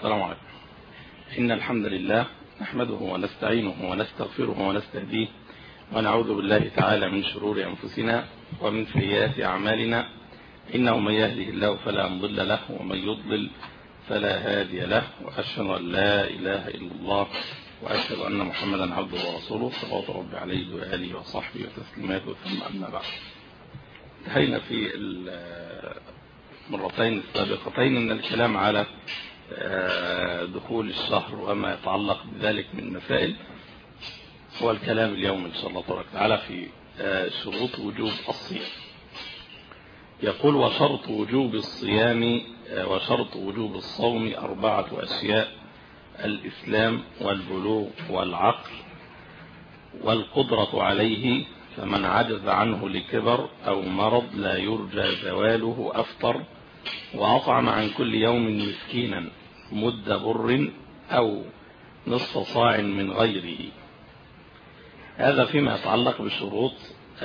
السلام عليكم إن الحمد لله نحمده ونستعينه ونستغفره ونستهديه ونعوذ بالله تعالى من شرور أنفسنا ومن سيئات أعمالنا إنه من يهده الله فلا مضل له ومن يضلل فلا هادي له وأشهد أن لا إله إلا الله وأشهد أن محمدا عبده ورسوله صلوات ربي عليه وآله وصحبه وتسليماته ثم أما بعد انتهينا في المرتين السابقتين من الكلام على دخول الشهر وما يتعلق بذلك من مسائل هو الكلام اليوم إن شاء الله تبارك وتعالى في شروط وجوب الصيام يقول وشرط وجوب الصيام وشرط وجوب الصوم أربعة أشياء الإسلام والبلوغ والعقل والقدرة عليه فمن عجز عنه لكبر أو مرض لا يرجى زواله أفطر وأطعم عن كل يوم مسكينا مد بر أو نصف صاع من غيره هذا فيما يتعلق بشروط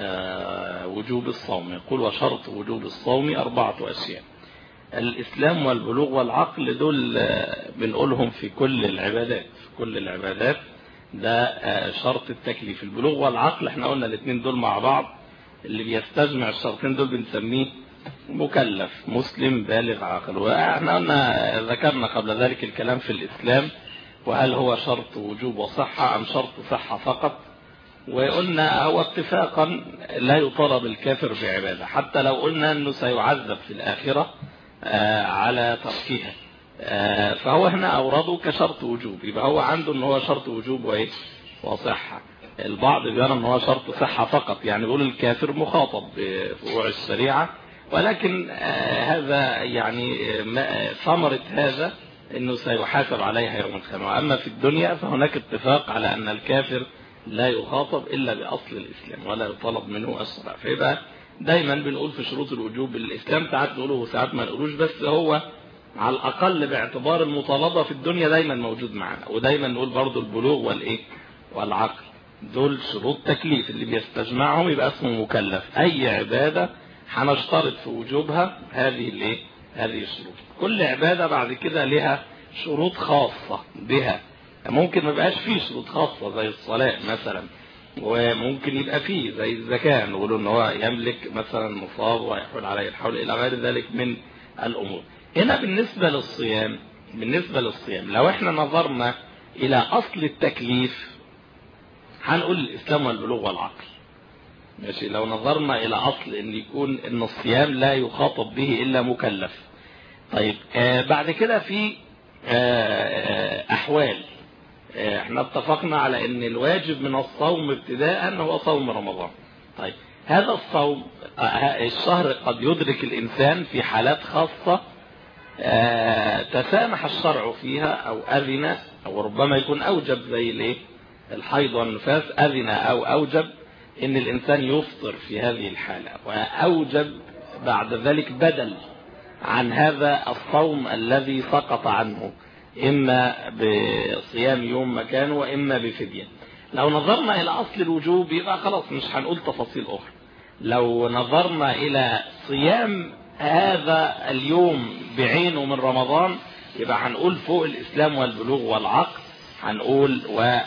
وجوب الصوم يقول وشرط وجوب الصوم أربعة أشياء الإسلام والبلوغ والعقل دول بنقولهم في كل العبادات في كل العبادات ده شرط التكليف البلوغ والعقل احنا قلنا الاثنين دول مع بعض اللي بيستجمع الشرطين دول بنسميه مكلف مسلم بالغ عاقل واحنا قلنا ذكرنا قبل ذلك الكلام في الإسلام وهل هو شرط وجوب وصحة أم شرط صحة فقط وقلنا هو اتفاقا لا يطالب الكافر بعبادة حتى لو قلنا أنه سيعذب في الآخرة على تركها فهو هنا أورده كشرط وجوب يبقى هو عنده أنه هو شرط وجوب وإيه وصحة البعض بيرى أنه هو شرط صحة فقط يعني يقول الكافر مخاطب بفروع الشريعة ولكن هذا يعني ثمرة هذا أنه سيحاسب عليها يوم القيامة أما في الدنيا فهناك اتفاق على أن الكافر لا يخاطب إلا بأصل الإسلام ولا يطلب منه الصلاة فيبقى دايما بنقول في شروط الوجوب الإسلام ساعات نقوله وساعات ما نقولوش بس هو على الأقل باعتبار المطالبة في الدنيا دايما موجود معنا ودايما نقول برضو البلوغ والإيه والعقل دول شروط تكليف اللي بيستجمعهم يبقى اسمه مكلف أي عبادة هنشترط في وجوبها هذه الايه هذه الشروط كل عبادة بعد كده لها شروط خاصة بها ممكن ما يبقاش فيه شروط خاصة زي الصلاة مثلا وممكن يبقى فيه زي الزكاة نقول ان هو يملك مثلا نصاب ويحول عليه الحول الى غير ذلك من الامور هنا بالنسبة للصيام بالنسبة للصيام لو احنا نظرنا الى اصل التكليف هنقول الاسلام والبلوغ والعقل ماشي لو نظرنا الى اصل ان يكون ان الصيام لا يخاطب به الا مكلف طيب آه بعد كده في آه احوال آه احنا اتفقنا على ان الواجب من الصوم ابتداء هو صوم رمضان طيب هذا الصوم الشهر قد يدرك الانسان في حالات خاصة تسامح الشرع فيها او اذن او ربما يكون اوجب زي الايه الحيض والنفاس اذن او اوجب ان الانسان يفطر في هذه الحالة واوجب بعد ذلك بدل عن هذا الصوم الذي سقط عنه اما بصيام يوم مكانه واما بفدية لو نظرنا الى اصل الوجوب يبقى خلاص مش هنقول تفاصيل اخرى لو نظرنا الى صيام هذا اليوم بعينه من رمضان يبقى هنقول فوق الاسلام والبلوغ والعقل هنقول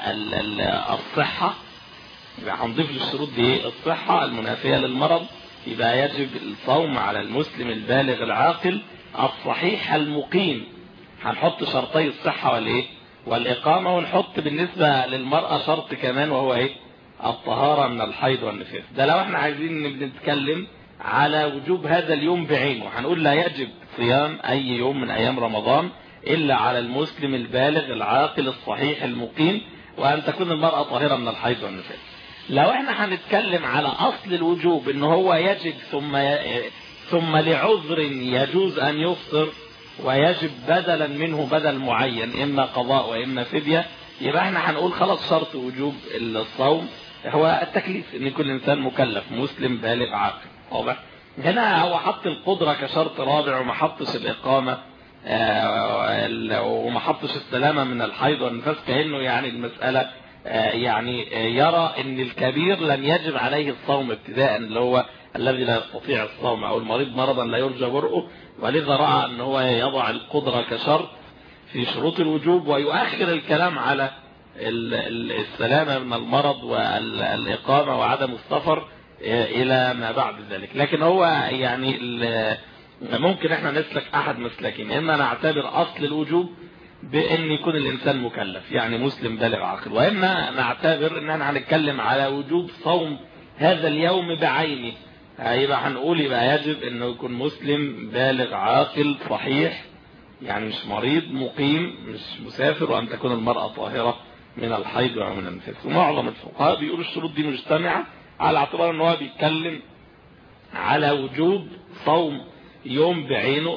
والصحة يبقى هنضيف للشروط دي الصحة المنافية للمرض يبقى يجب الصوم على المسلم البالغ العاقل الصحيح المقيم هنحط شرطي الصحة والايه والإقامة ونحط بالنسبة للمرأة شرط كمان وهو ايه الطهارة من الحيض والنفاس ده لو احنا عايزين بنتكلم على وجوب هذا اليوم بعينه هنقول لا يجب صيام أي يوم من أيام رمضان إلا على المسلم البالغ العاقل الصحيح المقيم وأن تكون المرأة طاهرة من الحيض والنفاس لو احنا هنتكلم على اصل الوجوب ان هو يجب ثم ثم لعذر يجوز ان يفطر ويجب بدلا منه بدل معين اما قضاء واما فدية يبقى احنا هنقول خلاص شرط وجوب الصوم هو التكليف ان كل انسان مكلف مسلم بالغ عاقل واضح هنا هو حط القدرة كشرط رابع وما حطش الاقامة وما حطش السلامة من الحيض والنفاس كأنه يعني المسألة يعني يرى ان الكبير لن يجب عليه الصوم ابتداء اللي هو الذي لا يستطيع الصوم او المريض مرضا لا يرجى برؤه ولذا راى ان هو يضع القدرة كشرط في شروط الوجوب ويؤخر الكلام على السلامة من المرض والإقامة وعدم السفر إلى ما بعد ذلك لكن هو يعني ممكن احنا نسلك أحد مسلكين إما نعتبر أصل الوجوب بأن يكون الإنسان مكلف يعني مسلم بالغ عاقل وإما نعتبر أن احنا هنتكلم على وجوب صوم هذا اليوم بعينه يبقى هنقول يبقى يجب أنه يكون مسلم بالغ عاقل صحيح يعني مش مريض مقيم مش مسافر وأن تكون المرأة طاهرة من الحيض ومن النفاس ومعظم الفقهاء بيقولوا الشروط دي مجتمعة على اعتبار ان هو بيتكلم على وجوب صوم يوم بعينه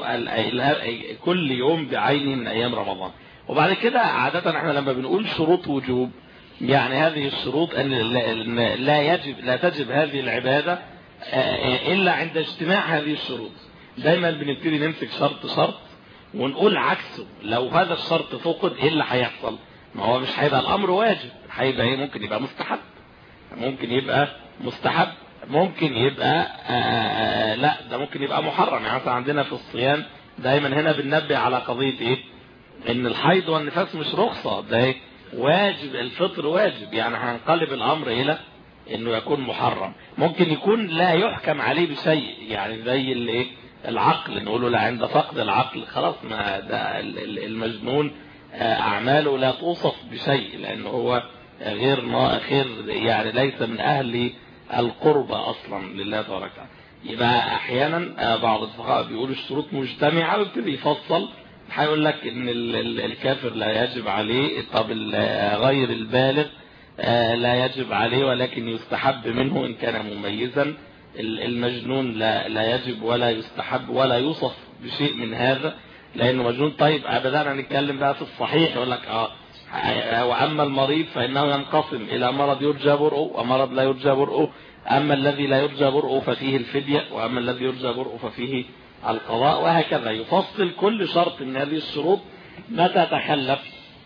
كل يوم بعينه من ايام رمضان وبعد كده عادة احنا لما بنقول شروط وجوب يعني هذه الشروط ان لا يجب لا تجب هذه العبادة الا عند اجتماع هذه الشروط دايما بنبتدي نمسك شرط شرط ونقول عكسه لو هذا الشرط فقد ايه اللي هيحصل ما هو مش هيبقى الامر واجب هيبقى ايه ممكن يبقى مستحب ممكن يبقى مستحب ممكن يبقى آآ لا ده ممكن يبقى محرم يعني مثلا عندنا في الصيام دايما هنا بننبه على قضية ايه ان الحيض والنفاس مش رخصة ده ايه واجب الفطر واجب يعني هنقلب الامر الى انه يكون محرم ممكن يكون لا يحكم عليه بشيء يعني زي الايه العقل نقوله لا عند فقد العقل خلاص ما ده المجنون اعماله لا توصف بشيء لانه هو غير غير يعني ليس من اهل القربة اصلا لله تبارك وتعالى يبقى احيانا بعض الفقهاء بيقولوا الشروط مجتمعة ويبتدي يفصل هيقول لك ان الكافر لا يجب عليه طب غير البالغ لا يجب عليه ولكن يستحب منه ان كان مميزا المجنون لا, لا يجب ولا يستحب ولا يوصف بشيء من هذا لانه مجنون طيب بدأنا نتكلم بقى في الصحيح يقول لك اه واما المريض فانه ينقسم الى مرض يرجى برؤه ومرض لا يرجى برؤه اما الذي لا يرجى برؤه ففيه الفدية واما الذي يرجى برؤه ففيه القضاء وهكذا يفصل كل شرط من هذه الشروط متى تخلف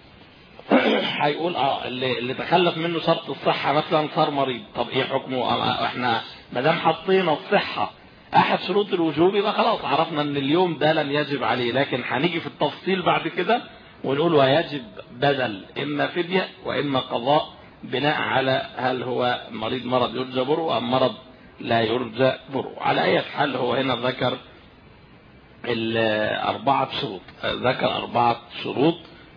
هيقول اه اللي, اللي تخلف منه شرط الصحة مثلا صار مريض طب ايه حكمه احنا ما دام حطينا الصحة احد شروط الوجوب يبقى خلاص عرفنا ان اليوم ده لم يجب عليه لكن هنيجي في التفصيل بعد كده ونقول ويجب بدل اما فدية واما قضاء بناء على هل هو مريض مرض يرجى بره ام مرض لا يرجى بره على اي حال هو هنا ذكر الاربعة شروط ذكر اربعة شروط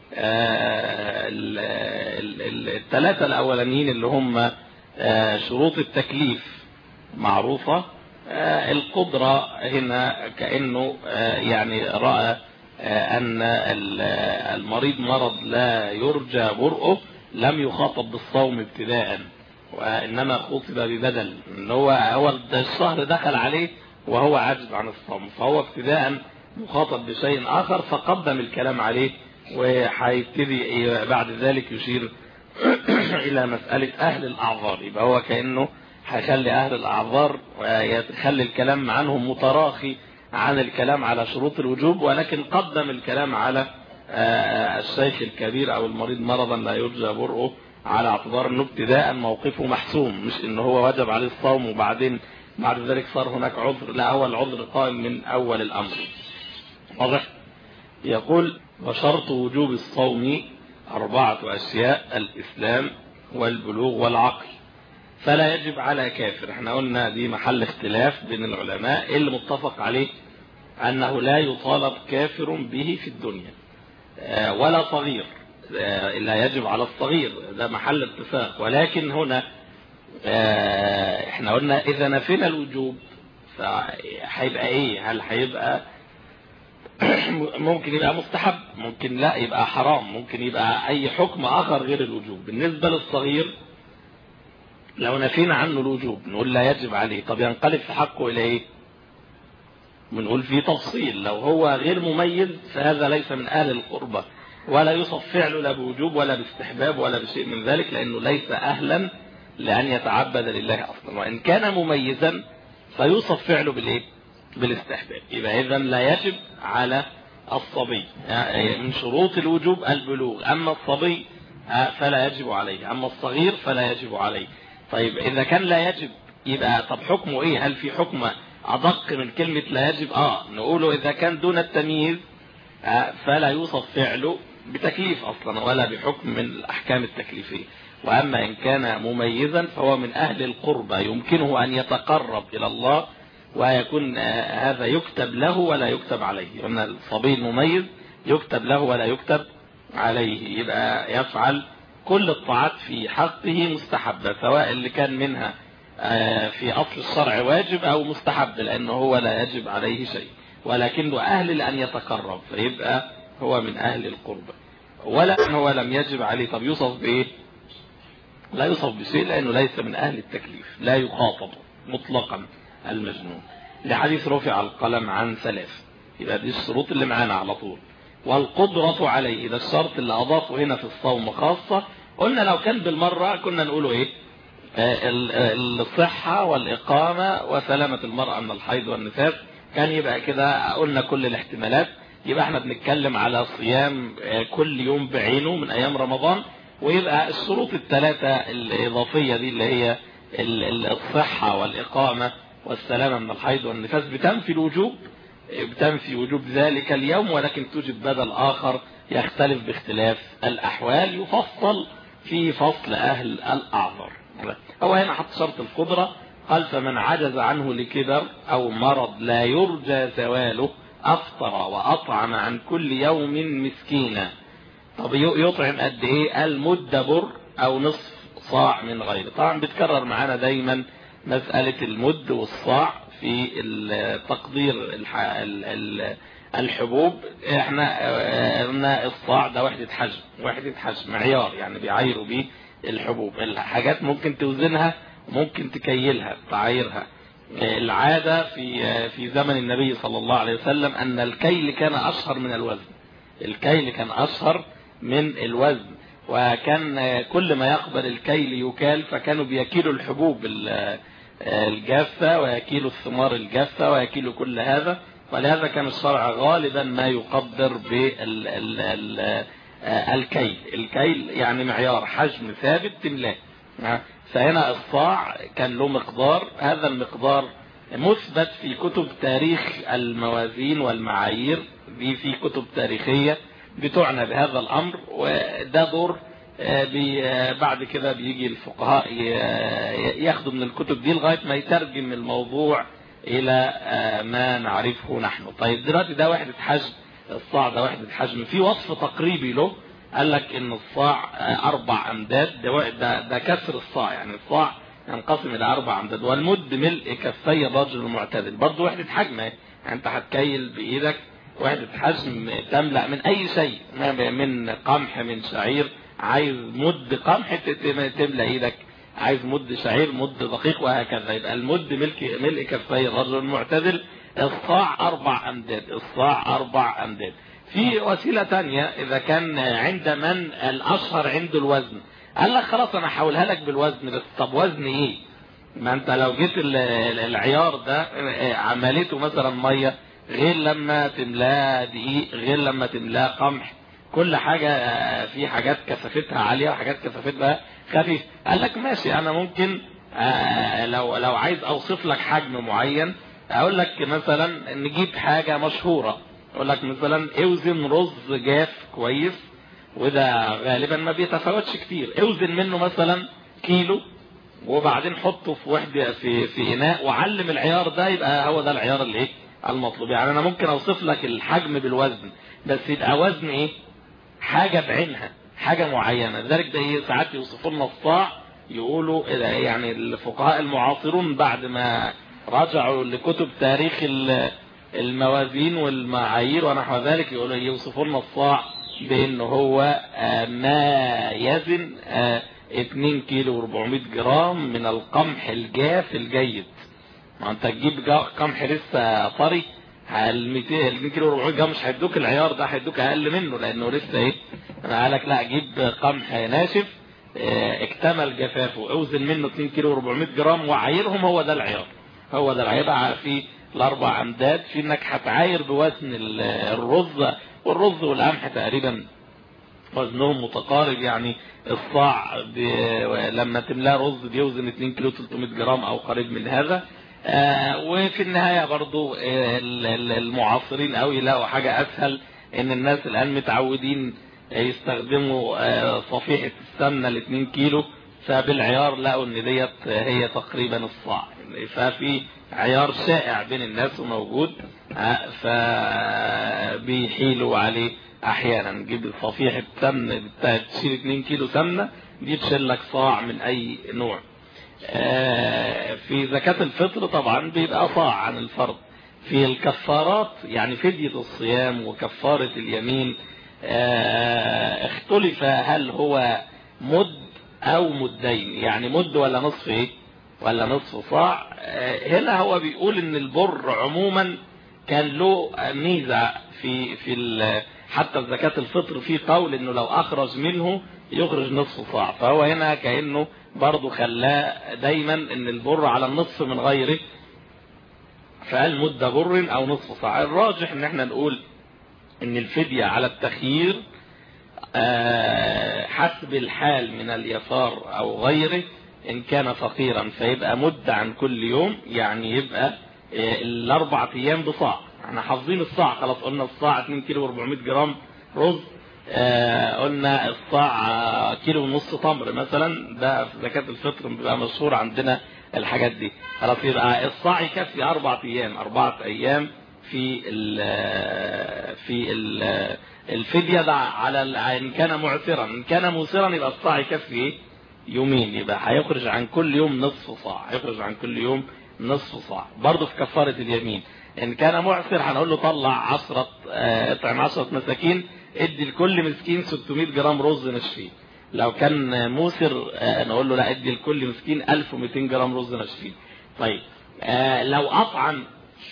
الثلاثة الاولانيين اللي هم شروط التكليف معروفة القدرة هنا كأنه يعني رأى أن المريض مرض لا يرجى برؤه لم يخاطب بالصوم ابتداء وإنما خطب ببدل إن هو هو الشهر دخل عليه وهو عاجز عن الصوم فهو ابتداء مخاطب بشيء آخر فقدم الكلام عليه وهيبتدي بعد ذلك يشير إلى مسألة أهل الأعذار يبقى هو كأنه هيخلي أهل الأعذار ويخلي الكلام عنهم متراخي عن الكلام على شروط الوجوب ولكن قدم الكلام على الشيخ الكبير أو المريض مرضا لا يرجى برؤه على اعتبار أنه ابتداء موقفه محسوم مش أنه هو وجب عليه الصوم وبعدين بعد ذلك صار هناك عذر لا هو العذر قائم من أول الأمر واضح يقول وشرط وجوب الصوم أربعة أشياء الإسلام والبلوغ والعقل فلا يجب على كافر احنا قلنا دي محل اختلاف بين العلماء اللي متفق عليه أنه لا يطالب كافر به في الدنيا ولا صغير لا يجب على الصغير ده محل اتفاق ولكن هنا احنا قلنا إذا نفينا الوجوب فهيبقى ايه هل هيبقى ممكن يبقى مستحب ممكن لا يبقى حرام ممكن يبقى اي حكم اخر غير الوجوب بالنسبة للصغير لو نفينا عنه الوجوب نقول لا يجب عليه طب ينقلب في حقه الى ايه بنقول فيه تفصيل لو هو غير مميز فهذا ليس من اهل القربة ولا يوصف فعله لا بوجوب ولا باستحباب ولا بشيء من ذلك لانه ليس اهلا لان يتعبد لله اصلا وان كان مميزا فيوصف فعله بالايه بالاستحباب يبقى اذا لا يجب على الصبي يعني من شروط الوجوب البلوغ اما الصبي فلا يجب عليه اما الصغير فلا يجب عليه طيب اذا كان لا يجب يبقى طب حكمه ايه هل في حكم ادق من كلمة لا يجب اه نقوله اذا كان دون التمييز فلا يوصف فعله بتكليف أصلا ولا بحكم من الأحكام التكليفية وأما إن كان مميزا فهو من أهل القربة يمكنه أن يتقرب إلى الله ويكون هذا يكتب له ولا يكتب عليه أن الصبي المميز يكتب له ولا يكتب عليه يبقى يفعل كل الطاعات في حقه مستحبة سواء اللي كان منها في أصل الشرع واجب أو مستحب لأنه هو لا يجب عليه شيء ولكنه أهل لأن يتقرب فيبقى هو من أهل القربة ولا أن هو لم يجب عليه طب يوصف بإيه لا يوصف بشيء لأنه ليس من أهل التكليف لا يخاطب مطلقا المجنون لحديث رفع القلم عن ثلاث يبقى دي الشروط اللي معانا على طول والقدرة عليه ده الشرط اللي أضافه هنا في الصوم خاصة قلنا لو كان بالمرة كنا نقوله إيه الصحة والإقامة وسلامة المرأة من الحيض والنفاس كان يبقى كده قلنا كل الاحتمالات يبقى احنا بنتكلم على صيام كل يوم بعينه من أيام رمضان ويبقى الشروط الثلاثة الإضافية دي اللي هي الصحة والإقامة والسلامة من الحيض والنفاس بتنفي الوجوب بتنفي وجوب ذلك اليوم ولكن توجد بدل آخر يختلف باختلاف الأحوال يفصل في فصل أهل الأعذار هو هنا حط شرط القدرة قال فمن عجز عنه لكبر أو مرض لا يرجى زواله أفطر وأطعم عن كل يوم مسكينا طب يطعم قد إيه المدة بر أو نصف صاع من غيره طبعا بتكرر معانا دايما مسألة المد والصاع في تقدير الحبوب احنا قلنا الصاع ده وحدة حجم وحدة حجم معيار يعني بيعايروا بيه الحبوب الحاجات ممكن توزنها ممكن تكيلها تعايرها العادة في في زمن النبي صلى الله عليه وسلم أن الكيل كان أشهر من الوزن الكيل كان أشهر من الوزن وكان كل ما يقبل الكيل يكال فكانوا بيكيلوا الحبوب الجافة ويكيلوا الثمار الجافة ويكيلوا كل هذا ولهذا كان الشرع غالبا ما يقدر بالكيل الكيل يعني معيار حجم ثابت تملاه فهنا الصاع كان له مقدار هذا المقدار مثبت في كتب تاريخ الموازين والمعايير دي في كتب تاريخية بتعنى بهذا الأمر وده دور بعد كده بيجي الفقهاء ياخدوا من الكتب دي لغاية ما يترجم الموضوع إلى ما نعرفه نحن طيب دلوقتي ده وحدة حجم الصاع ده وحدة حجم في وصف تقريبي له قال لك ان الصاع اربع امداد ده, ده, ده كسر الصاع يعني الصاع ينقسم الى اربع امداد والمد ملء كفي الرجل المعتدل برضه وحدة حجم يعني انت هتكيل بايدك وحدة حجم تملأ من اي شيء من قمح من شعير عايز مد قمح تملأ ايدك عايز مد شعير مد دقيق وهكذا يبقى المد ملك ملء كفي الرجل المعتدل الصاع اربع امداد الصاع اربع امداد في وسيلة تانية إذا كان عند من الأشهر عنده الوزن قال لك خلاص أنا هحولها لك بالوزن بس طب وزن إيه؟ ما أنت لو جيت العيار ده عملته مثلا مية غير لما تملاه دقيق غير لما تملاه قمح كل حاجة في حاجات كثافتها عالية وحاجات كثافتها خفيف قال لك ماشي أنا ممكن لو لو عايز أوصف لك حجم معين أقول لك مثلا نجيب حاجة مشهورة يقول لك مثلا اوزن رز جاف كويس وده غالبا ما بيتفاوتش كتير اوزن منه مثلا كيلو وبعدين حطه في وحده في في اناء وعلم العيار ده يبقى هو ده العيار اللي ايه المطلوب يعني انا ممكن اوصف لك الحجم بالوزن بس يبقى وزن ايه حاجه بعينها حاجه معينه لذلك ده ايه ساعات يوصفوا لنا الصاع يقولوا يعني الفقهاء المعاصرون بعد ما رجعوا لكتب تاريخ الموازين والمعايير ونحو ذلك يقولوا يوصفوا لنا الصاع بانه هو ما يزن 2 كيلو و400 جرام من القمح الجاف الجيد ما انت تجيب قمح لسه طري ال 200 كيلو و400 جرام مش هيدوك العيار ده هيدوك اقل منه لانه لسه ايه انا قال لك لا جيب قمح ناشف اكتمل جفافه اوزن منه 2 كيلو و400 جرام وعايرهم هو ده العيار هو ده العيار في الاربع امداد في انك هتعاير بوزن الرز والرز والقمح تقريبا وزنهم متقارب يعني الصاع لما تملاه رز بيوزن 2 كيلو 300 جرام او قريب من هذا آه وفي النهاية برضو المعاصرين او يلاقوا حاجة اسهل ان الناس الان متعودين يستخدموا آه، صفيحة السمنة ال 2 كيلو فبالعيار لقوا ان ديت هي تقريبا الصاع ففي عيار شائع بين الناس وموجود آه، فبيحيلوا عليه احيانا جيب صفيحة سمنة تشيل 2 كيلو سمنة دي تشيل لك صاع من اي نوع آه، في زكاة الفطر طبعا بيبقى صاع عن الفرض في الكفارات يعني فدية الصيام وكفارة اليمين آه، اختلف هل هو مد او مدين يعني مد ولا نصف ايه ولا نصف صاع آه، هنا هو بيقول ان البر عموما كان له ميزة في في حتى في زكاة الفطر في قول انه لو اخرج منه يخرج نصف صاع فهو هنا كأنه برضه خلاه دايما ان البر على النصف من غيره فقال مد بر او نصف صاع الراجح ان احنا نقول ان الفدية على التخيير آه، حسب الحال من اليسار او غيره ان كان فقيرا فيبقى مد عن كل يوم يعني يبقى آه، الاربع ايام بصاع احنا حافظين الصاع خلاص قلنا الصاع 2 كيلو و400 جرام رز آه قلنا الصاع كيلو ونص تمر مثلا ده في زكاة الفطر بيبقى مشهور عندنا الحاجات دي خلاص يبقى الصاع يكفي اربع ايام اربعة ايام في ال في ال الفدية ده على ان كان معسرا ان كان موسرا يبقى الصاع يكفي ايه يومين يبقى هيخرج عن كل يوم نصف صاع هيخرج عن كل يوم نصف صاع برضه في كفارة اليمين ان كان معسر هنقول له طلع عشرة آه، اطعم عشرة مساكين ادي لكل مسكين 600 جرام رز نشفين لو كان موسر آه، نقول له لا ادي لكل مسكين 1200 جرام رز نشفين طيب آه، لو اطعم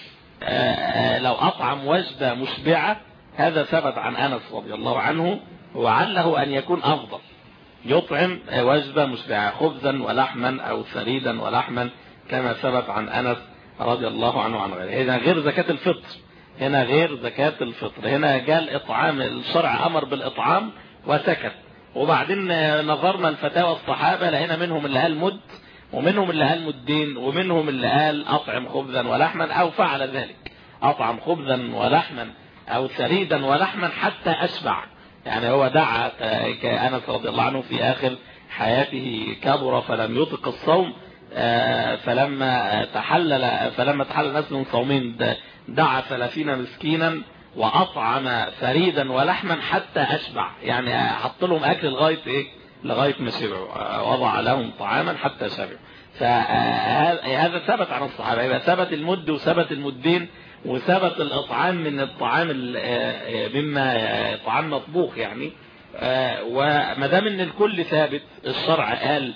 لو اطعم وجبة مشبعة هذا ثبت عن انس رضي الله عنه وعله ان يكون افضل يطعم وجبة مشبعة خبزا ولحما او ثريدا ولحما كما ثبت عن انس رضي الله عنه عن غيره هنا غير زكاة الفطر هنا غير زكاة الفطر هنا قال اطعام الشرع امر بالاطعام وسكت وبعدين نظرنا الفتاوى الصحابة لقينا منهم اللي قال مد ومنهم اللي قال مدين ومنهم اللي قال اطعم خبزا ولحما او فعل ذلك اطعم خبزا ولحما او ثريدا ولحما حتى اشبع يعني هو دعا كأنس رضي الله عنه في اخر حياته كبر فلم يطق الصوم آه، فلما تحلل فلما تحلل الناس من صومين دعا ثلاثين مسكينا وأطعم فريدا ولحما حتى أشبع يعني حط لهم أكل لغاية إيه لغاية ما شبعوا وضع لهم طعاما حتى شبعوا فهذا ثبت عن الصحابة يبقى ثبت المد وثبت المدين وثبت الإطعام من الطعام مما طعام مطبوخ يعني وما دام ان الكل ثابت الشرع قال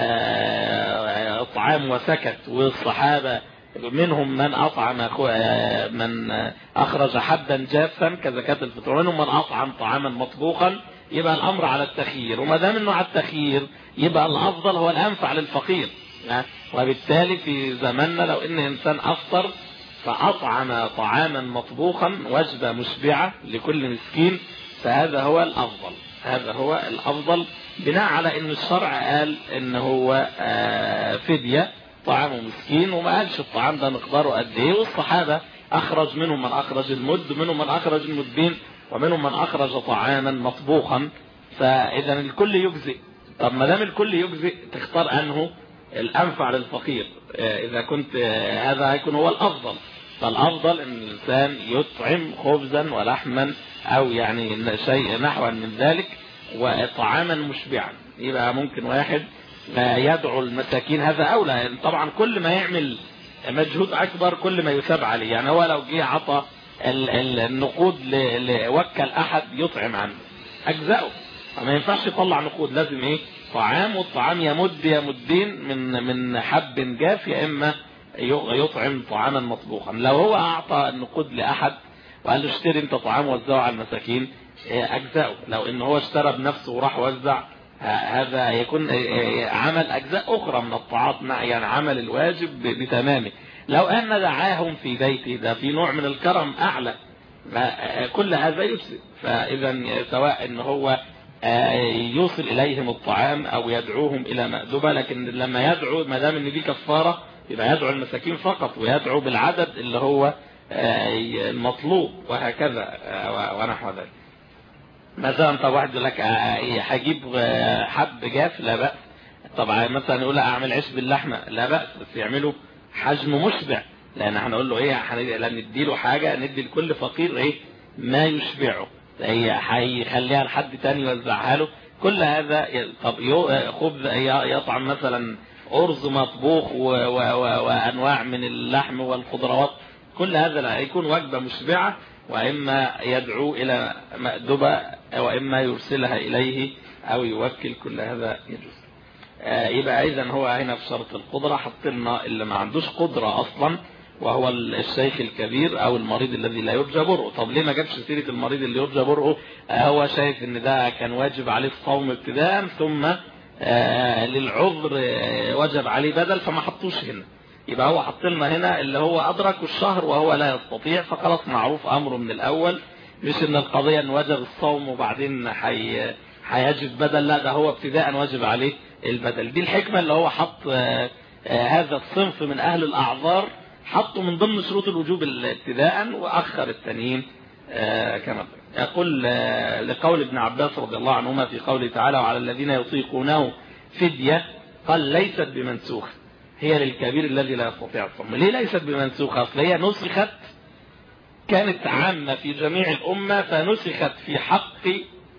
اطعام وسكت والصحابة منهم من أطعم من أخرج حدا جافا كزكاة الفطر ومنهم من أطعم طعاما مطبوخا يبقى الأمر على التخيير وما دام أنه على التخيير يبقى الأفضل هو الأنفع للفقير وبالتالي في زماننا لو أن إنسان أفطر فأطعم طعاما مطبوخا وجبة مشبعة لكل مسكين فهذا هو الأفضل هذا هو الأفضل بناء على أن الشرع قال أن هو آه، فدية طعام مسكين وما قالش الطعام ده مقداره قد ايه والصحابة اخرج منهم من اخرج المد ومنهم من اخرج المدين ومنهم من اخرج طعاما مطبوخا فاذا الكل يجزئ طب ما دام الكل يجزئ تختار انه الانفع للفقير آه، اذا كنت آه، هذا هيكون هو الافضل فالافضل ان الانسان يطعم خبزا ولحما او يعني شيء نحو من ذلك وطعاما مشبعا يبقى ممكن واحد يدعو المساكين هذا أولى يعني طبعا كل ما يعمل مجهود أكبر كل ما يثاب عليه يعني هو لو جه عطى النقود وكل أحد يطعم عنه أجزاؤه ما ينفعش يطلع نقود لازم إيه طعام والطعام يمد يمدين من من حب جاف يا إما يطعم طعاما مطبوخا لو هو أعطى النقود لأحد وقال له اشتري انت طعام وزعه على المساكين أجزاؤه لو إن هو اشترى بنفسه وراح وزع هذا يكون عمل أجزاء أخرى من الطاعات يعني عمل الواجب بتمامه لو أن دعاهم في بيته ده في نوع من الكرم أعلى كل هذا يفسد فإذا سواء أن هو يوصل إليهم الطعام أو يدعوهم إلى مأدبة لكن لما يدعو ما دام أن دي كفارة يبقى يدعو المساكين فقط ويدعو بالعدد اللي هو المطلوب وهكذا ونحو ذلك مثلا طب واحد يقول لك هجيب حب جاف لا بأس طبعا مثلا يقول اعمل عيش باللحمه لا باس بس يعملوا حجم مشبع لان هنقول له ايه لما نديله حاجه ندي لكل فقير ايه ما يشبعه هي هيخليها لحد تاني يوزعها له كل هذا طب خبز يطعم مثلا ارز مطبوخ وانواع من اللحم والخضروات كل هذا لا يكون وجبه مشبعه واما يدعو الى مأدبه واما يرسلها اليه او يوكل كل هذا يجوز يبقى اذا هو هنا في شرط القدرة حط لنا اللي ما عندوش قدرة اصلا وهو الشيخ الكبير او المريض الذي لا يرجى برؤه طب ليه ما جابش سيرة المريض اللي يرجى برؤه هو شايف ان ده كان واجب عليه الصوم ابتداء ثم للعذر وجب عليه بدل فما حطوش هنا يبقى هو حط لنا هنا اللي هو ادرك الشهر وهو لا يستطيع فخلاص معروف امره من الاول مش ان القضية ان وجب الصوم وبعدين حي هيجب بدل لا ده هو ابتداء واجب عليه البدل دي الحكمة اللي هو حط آآ آآ هذا الصنف من أهل الأعذار حطه من ضمن شروط الوجوب ابتداء وأخر التانيين كما يقول لقول ابن عباس رضي الله عنهما في قوله تعالى وعلى الذين يطيقونه فدية قال ليست بمنسوخة هي للكبير الذي لا يستطيع الصوم ليه ليست بمنسوخة أصل هي نسخت كانت عامة في جميع الأمة فنسخت في حق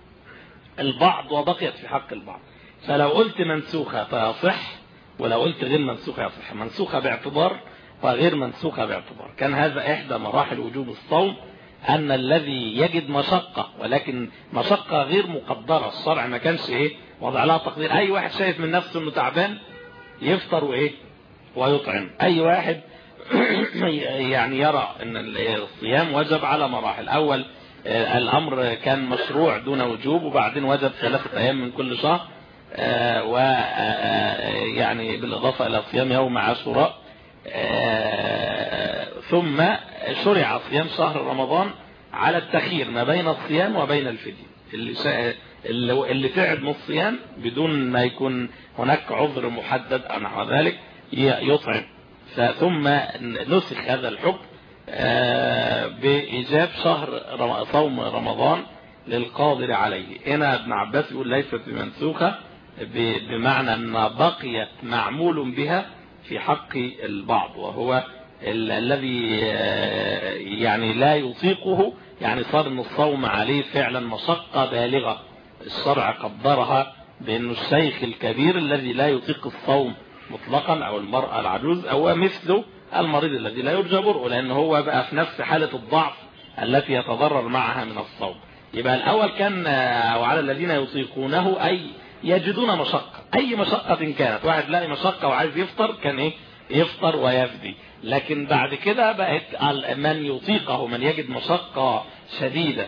البعض وبقيت في حق البعض فلو قلت منسوخة فيصح ولو قلت غير منسوخة يصح منسوخة باعتبار وغير منسوخة باعتبار كان هذا إحدى مراحل وجوب الصوم أن الذي يجد مشقة ولكن مشقة غير مقدرة الشرع ما كانش إيه وضع لها تقدير أي واحد شايف من نفسه إنه تعبان يفطر وإيه ويطعم أي واحد يعني يرى أن الصيام وجب على مراحل أول الأمر كان مشروع دون وجوب وبعدين وجب ثلاثة أيام من كل شهر ويعني بالإضافة إلى صيام يوم عاشوراء ثم شرع صيام شهر رمضان على التخيير ما بين الصيام وبين الفدية اللي, اللي تعب من الصيام بدون ما يكون هناك عذر محدد أو نحو ذلك يطعم ثم نسخ هذا الحكم بإيجاب شهر صوم رمضان للقادر عليه هنا ابن عباس يقول ليست بمنسوخة بمعنى أن بقيت معمول بها في حق البعض وهو الذي يعني لا يطيقه يعني صار ان الصوم عليه فعلا مشقة بالغة الشرع قدرها بأنه الشيخ الكبير الذي لا يطيق الصوم مطلقا أو المرأة العجوز أو مثله المريض الذي لا يرجى برؤه لأنه هو بقى في نفس حالة الضعف التي يتضرر معها من الصوم يبقى الأول كان وعلى الذين يطيقونه أي يجدون مشقة أي مشقة كانت واحد لاقي مشقة وعايز يفطر كان إيه يفطر ويفدي لكن بعد كده بقت من يطيقه من يجد مشقة شديدة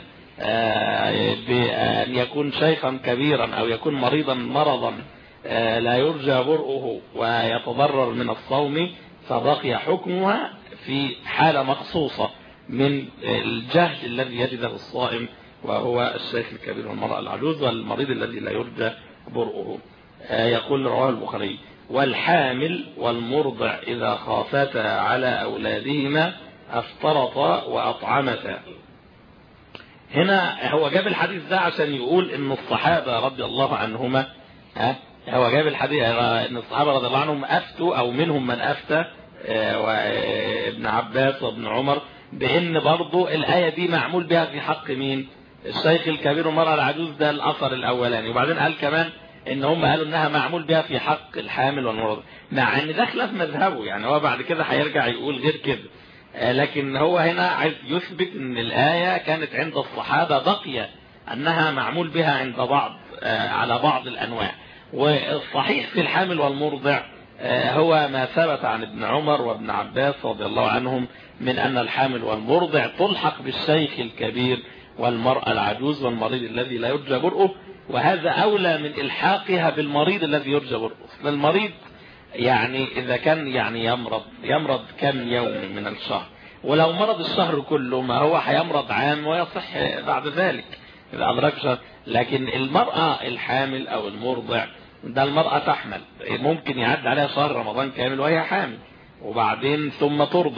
بأن يكون شيخا كبيرا أو يكون مريضا مرضا لا يرجى برؤه ويتضرر من الصوم فبقي حكمها في حالة مخصوصة من الجهد الذي يجده الصائم وهو الشيخ الكبير والمرأة العجوز والمريض الذي لا يرجى برؤه يقول رواه البخاري والحامل والمرضع إذا خافتا على أولادهما أفطرتا وأطعمتا هنا هو جاب الحديث ده عشان يقول ان الصحابة رضي الله عنهما ها هو جاب الحديث ان الصحابة رضي الله عنهم افتوا او منهم من افتى وابن عباس وابن عمر بان برضو الاية دي معمول بها في حق مين الشيخ الكبير والمرأة العجوز ده الاثر الاولاني وبعدين قال كمان ان هم قالوا انها معمول بها في حق الحامل والمرضع مع ان ده خلاف مذهبه يعني هو بعد كده هيرجع يقول غير كده لكن هو هنا عايز يثبت ان الآية كانت عند الصحابة بقية انها معمول بها عند بعض على بعض الانواع والصحيح في الحامل والمرضع هو ما ثبت عن ابن عمر وابن عباس رضي الله عنهم من ان الحامل والمرضع تلحق بالشيخ الكبير والمرأة العجوز والمريض الذي لا يرجى برؤه وهذا اولى من الحاقها بالمريض الذي يرجى برؤه المريض يعني إذا كان يعني يمرض يمرض كم يوم من الشهر ولو مرض الشهر كله ما هو هيمرض عام ويصح بعد ذلك إذا أدرك شهر لكن المرأة الحامل أو المرضع ده المرأة تحمل ممكن يعد عليها شهر رمضان كامل وهي حامل وبعدين ثم ترضع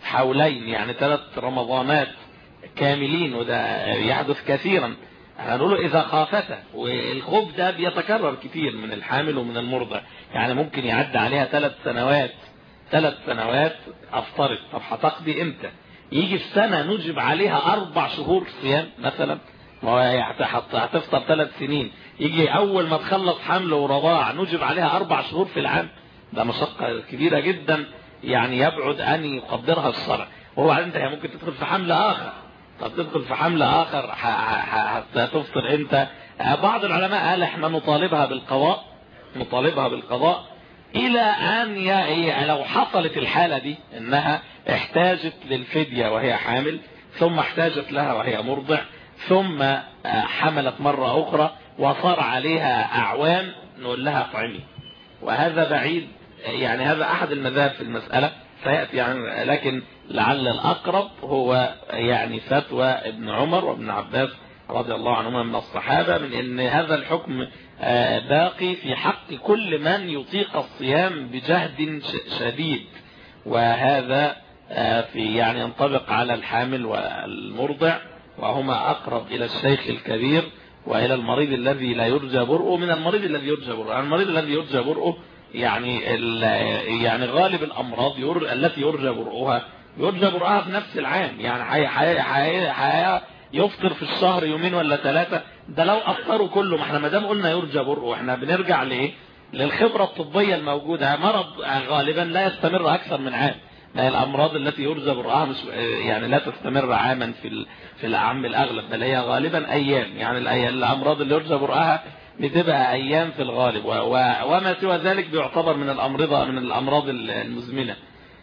حولين يعني ثلاث رمضانات كاملين وده يحدث كثيرا هنقوله إذا خافت والخوف ده بيتكرر كتير من الحامل ومن المرضع يعني ممكن يعدي عليها ثلاث سنوات ثلاث سنوات أفترض طب هتقضي إمتى يجي في سنة نجب عليها أربع شهور صيام مثلا ما هو هتفطر ثلاث سنين يجي أول ما تخلص حمل ورضاع نجب عليها أربع شهور في العام ده مشقة كبيرة جدا يعني يبعد أن يقدرها الشرع وهو أنت ممكن تدخل في حمل آخر طب تدخل في حمل آخر هتفطر أنت بعض العلماء قال احنا نطالبها بالقضاء نطالبها بالقضاء إلى أن يعني لو حصلت الحالة دي إنها احتاجت للفدية وهي حامل ثم احتاجت لها وهي مرضع ثم حملت مرة أخرى وصار عليها أعوام نقول لها اطعمي وهذا بعيد يعني هذا أحد المذاهب في المسألة سيأتي يعني لكن لعل الأقرب هو يعني فتوى ابن عمر وابن عباس رضي الله عنهما من الصحابة من أن هذا الحكم باقي في حق كل من يطيق الصيام بجهد شديد وهذا في يعني ينطبق على الحامل والمرضع وهما أقرب إلى الشيخ الكبير وإلى المريض الذي لا يرجى برؤه من المريض الذي يرجى برؤه المريض الذي يرجى برؤه يعني يعني غالب الأمراض ير... التي يرجى برؤها يرجى برؤها في نفس العام يعني حي... حي... حي... حي... يفطر في الشهر يومين ولا ثلاثة ده لو أفطروا كله ما احنا ما دام قلنا يرجى برؤه احنا بنرجع لإيه للخبرة الطبية الموجودة مرض غالبا لا يستمر أكثر من عام الأمراض التي يرجى برؤها مش يعني لا تستمر عاما في في العام الأغلب بل هي غالبا أيام يعني الأمراض اللي يرجى برؤها بتبقى أيام في الغالب وما سوى ذلك بيعتبر من الأمراض من الأمراض المزمنة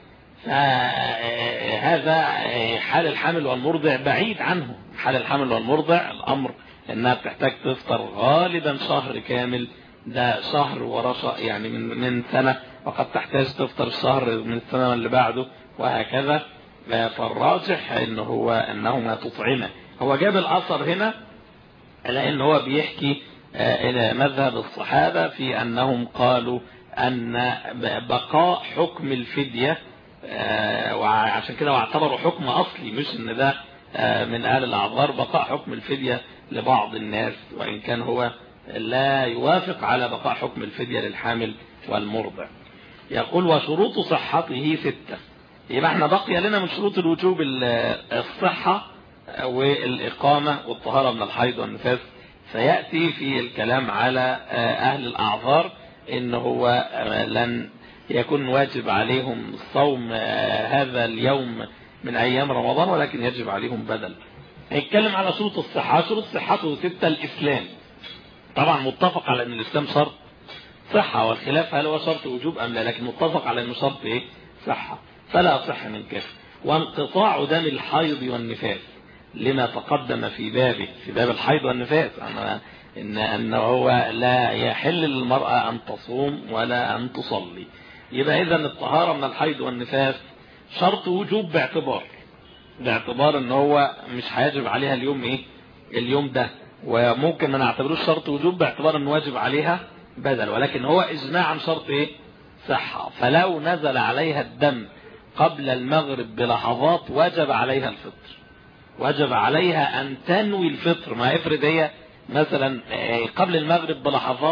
فهذا حال الحمل والمرضع بعيد عنه حال الحمل والمرضع الأمر انها بتحتاج تفطر غالبا شهر كامل ده شهر ورا شهر يعني من من سنة وقد تحتاج تفطر الشهر من السنة اللي بعده وهكذا فالراجح انه هو انه ما تطعمه هو جاب الاثر هنا لان هو بيحكي الى مذهب الصحابة في انهم قالوا ان بقاء حكم الفدية وعشان كده واعتبروا حكم اصلي مش ان ده من اهل الاعذار بقاء حكم الفدية لبعض الناس وان كان هو لا يوافق على بقاء حكم الفدية للحامل والمرضع يقول وشروط صحته ستة يبقى احنا بقي لنا من شروط الوجوب الصحة والإقامة والطهارة من الحيض والنفاس سيأتي في الكلام على أهل الأعذار إن هو لن يكون واجب عليهم صوم هذا اليوم من أيام رمضان ولكن يجب عليهم بدل هيتكلم على شروط الصحة شروط صحته ستة الإسلام طبعا متفق على أن الإسلام شرط صحة والخلاف هل هو شرط وجوب أم لا لكن متفق على أنه شرط إيه صحة فلا صح من كافر وانقطاع دم الحيض والنفاس لما تقدم في بابه في باب الحيض والنفاس أنا إن أنه هو لا يحل للمرأة أن تصوم ولا أن تصلي يبقى إذا الطهارة من الحيض والنفاس شرط وجوب باعتبار باعتبار ان هو مش هيجب عليها اليوم ايه اليوم ده وممكن ما نعتبروش شرط وجوب باعتبار انه واجب عليها بدل ولكن هو اجماعا شرط ايه صحة فلو نزل عليها الدم قبل المغرب بلحظات وجب عليها الفطر وجب عليها ان تنوي الفطر ما افرض هي مثلا قبل المغرب بلحظات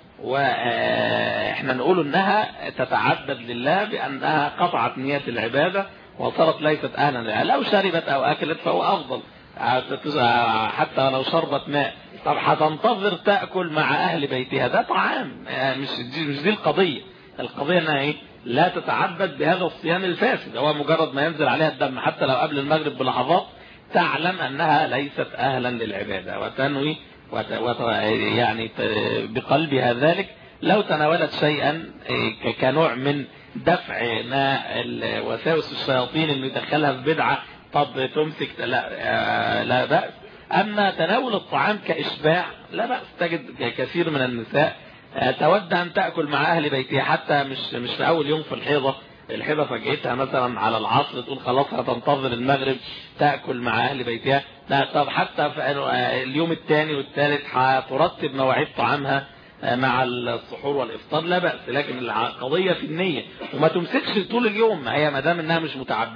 واحنا نقول انها تتعبد لله بانها قطعت نية العبادة وصارت ليست اهلا لها لو شربت او اكلت فهو افضل حتى لو شربت ماء طب هتنتظر تاكل مع اهل بيتها ده طعام مش دي مش دي القضيه القضيه انها ايه لا تتعبد بهذا الصيام الفاسد هو مجرد ما ينزل عليها الدم حتى لو قبل المغرب بلحظات تعلم انها ليست اهلا للعباده وتنوي وت... وت... يعني بقلبها ذلك لو تناولت شيئا كنوع من دفع ما وساوس الشياطين اللي يدخلها في بدعة طب تمسك لا لا بأس أما تناول الطعام كإشباع لا بأس تجد كثير من النساء تود أن تأكل مع أهل بيتها حتى مش مش في أول يوم في الحيضة الحيضة فجأتها مثلا على العصر تقول خلاص هتنتظر المغرب تأكل مع أهل بيتها لا طب حتى في اليوم الثاني والثالث هترتب مواعيد طعامها مع السحور والافطار لا باس لكن القضيه في النيه وما تمسكش طول اليوم هي ما دام انها مش متعبده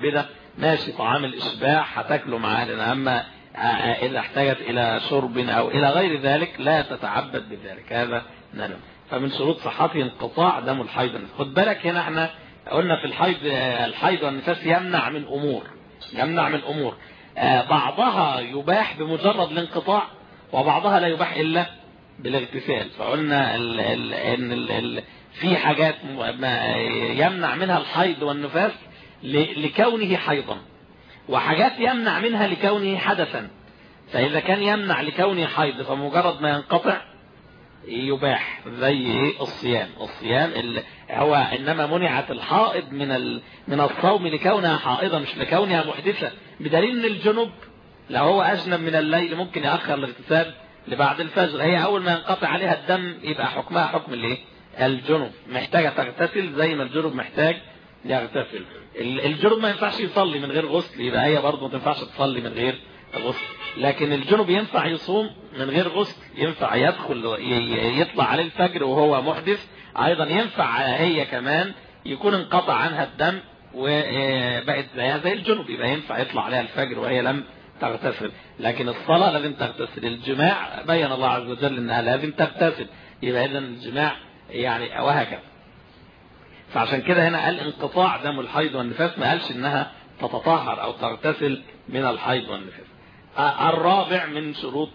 ماشي طعام الإشباع هتاكله معاه لأن أما إذا احتاجت إلى شرب أو إلى غير ذلك لا تتعبد بذلك هذا نعم فمن شروط صحته انقطاع دم الحيض خد بالك هنا احنا قلنا في الحيض الحيض والنفاس يمنع من أمور يمنع من أمور بعضها يباح بمجرد الانقطاع وبعضها لا يباح إلا بالاغتسال فقلنا ال ال ان ال ال في حاجات يمنع منها الحيض والنفاس لكونه حيضا وحاجات يمنع منها لكونه حدثا فإذا كان يمنع لكونه حيض فمجرد ما ينقطع يباح زي الصيام الصيام اللي هو إنما منعت الحائض من ال... من الصوم لكونها حائضة مش لكونها محدثة بدليل ان الجنب لو هو أجنب من الليل ممكن يأخر الاغتسال لبعد الفجر هي أول ما ينقطع عليها الدم يبقى حكمها حكم الايه الجنب محتاجة تغتسل زي ما الجنب محتاج يغتسل الجنب ما ينفعش يصلي من غير غسل يبقى هي برضه ما تنفعش تصلي من غير غسل لكن الجنب ينفع يصوم من غير غسل ينفع يدخل يطلع عليه الفجر وهو محدث ايضا ينفع هي كمان يكون انقطع عنها الدم وبقت زيها زي الجنب يبقى ينفع يطلع عليها الفجر وهي لم تغتسل لكن الصلاة لازم تغتسل الجماع بين الله عز وجل انها لازم تغتسل يبقى اذا الجماع يعني وهكذا فعشان كده هنا قال انقطاع دم الحيض والنفاس ما قالش انها تتطهر او تغتسل من الحيض والنفاس الرابع من شروط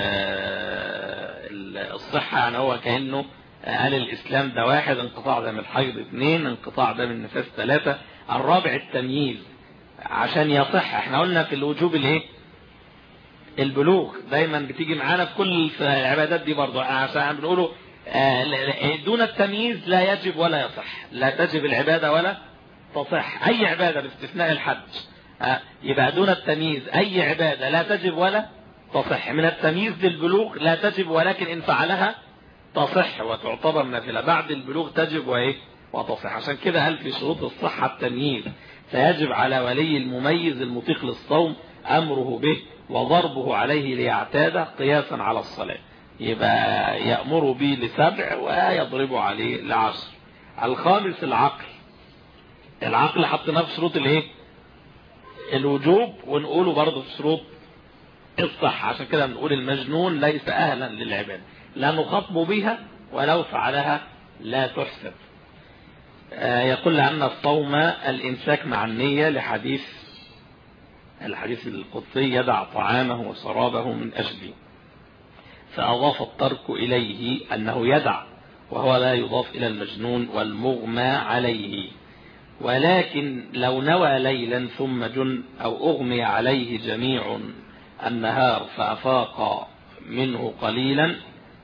الصحة يعني هو كأنه قال الإسلام ده واحد انقطاع دم الحيض اثنين انقطاع دم النفاس ثلاثة الرابع التمييز عشان يصح احنا قلنا في الوجوب الايه البلوغ دايما بتيجي معانا في كل العبادات دي برضه عشان بنقوله دون التمييز لا يجب ولا يصح لا تجب العبادة ولا تصح أي عبادة باستثناء الحج يبقى دون التمييز أي عبادة لا تجب ولا تصح من التمييز للبلوغ لا تجب ولكن إن فعلها تصح وتعتبر نافلة بعد البلوغ تجب وإيه وتصح عشان كده قال في شروط الصحة التمييز فيجب على ولي المميز المطيق للصوم أمره به وضربه عليه ليعتاد قياسا على الصلاة يبقى يأمر به لسبع ويضرب عليه لعشر الخامس العقل العقل حطيناه في شروط الايه الوجوب ونقوله برضه في شروط الصحة عشان كده بنقول المجنون ليس أهلا للعبادة لا نخاطب بها ولو فعلها لا تحسب يقول لأن الصوم الإمساك مع النية لحديث الحديث القدسي يدع طعامه وشرابه من أجلي فأضاف الترك إليه أنه يدع وهو لا يضاف إلى المجنون والمغمى عليه ولكن لو نوى ليلا ثم جن أو أغمي عليه جميع النهار فأفاق منه قليلا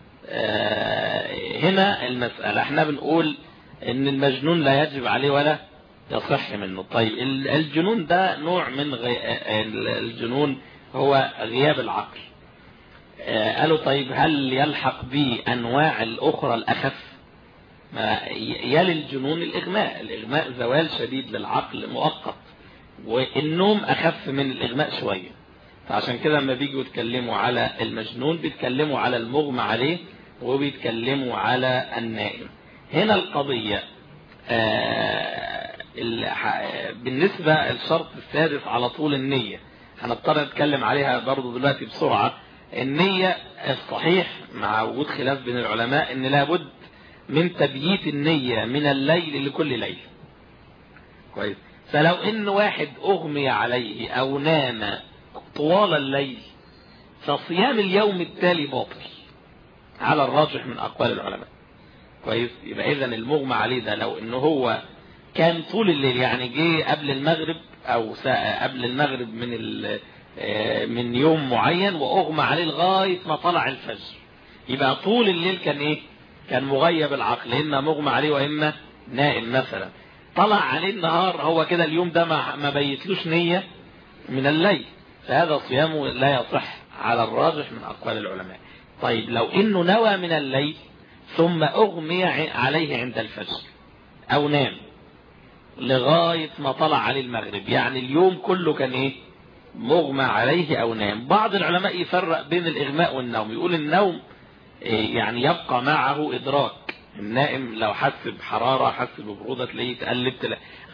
هنا المسألة احنا بنقول ان المجنون لا يجب عليه ولا يصح منه طيب الجنون ده نوع من غي... الجنون هو غياب العقل قالوا طيب هل يلحق به أنواع الأخرى الأخف ما يلي الجنون الإغماء الإغماء زوال شديد للعقل مؤقت والنوم أخف من الإغماء شوية فعشان كده لما بيجوا يتكلموا على المجنون بيتكلموا على المغمى عليه وبيتكلموا على النائم هنا القضية بالنسبة الشرط السادس على طول النية هنضطر نتكلم عليها برضو دلوقتي بسرعة النية الصحيح مع وجود خلاف بين العلماء ان لابد من تبييت النية من الليل لكل ليل كويس فلو ان واحد اغمي عليه او نام طوال الليل فصيام اليوم التالي باطل على الراجح من اقوال العلماء كويس يبقى اذا المغمى عليه ده لو انه هو كان طول الليل يعني جه قبل المغرب او ساعة قبل المغرب من من يوم معين واغمى عليه لغايه ما طلع الفجر يبقى طول الليل كان ايه كان مغيب العقل اما مغمى عليه واما نائم مثلا طلع عليه النهار هو كده اليوم ده ما ما بيتلوش نيه من الليل فهذا صيامه لا يصح على الراجح من اقوال العلماء طيب لو انه نوى من الليل ثم اغمي عليه عند الفجر او نام لغايه ما طلع عليه المغرب يعني اليوم كله كان ايه مغمى عليه أو نام بعض العلماء يفرق بين الإغماء والنوم يقول النوم يعني يبقى معه إدراك النائم لو حس بحرارة حس ببرودة تلاقيه تقلب تلاقي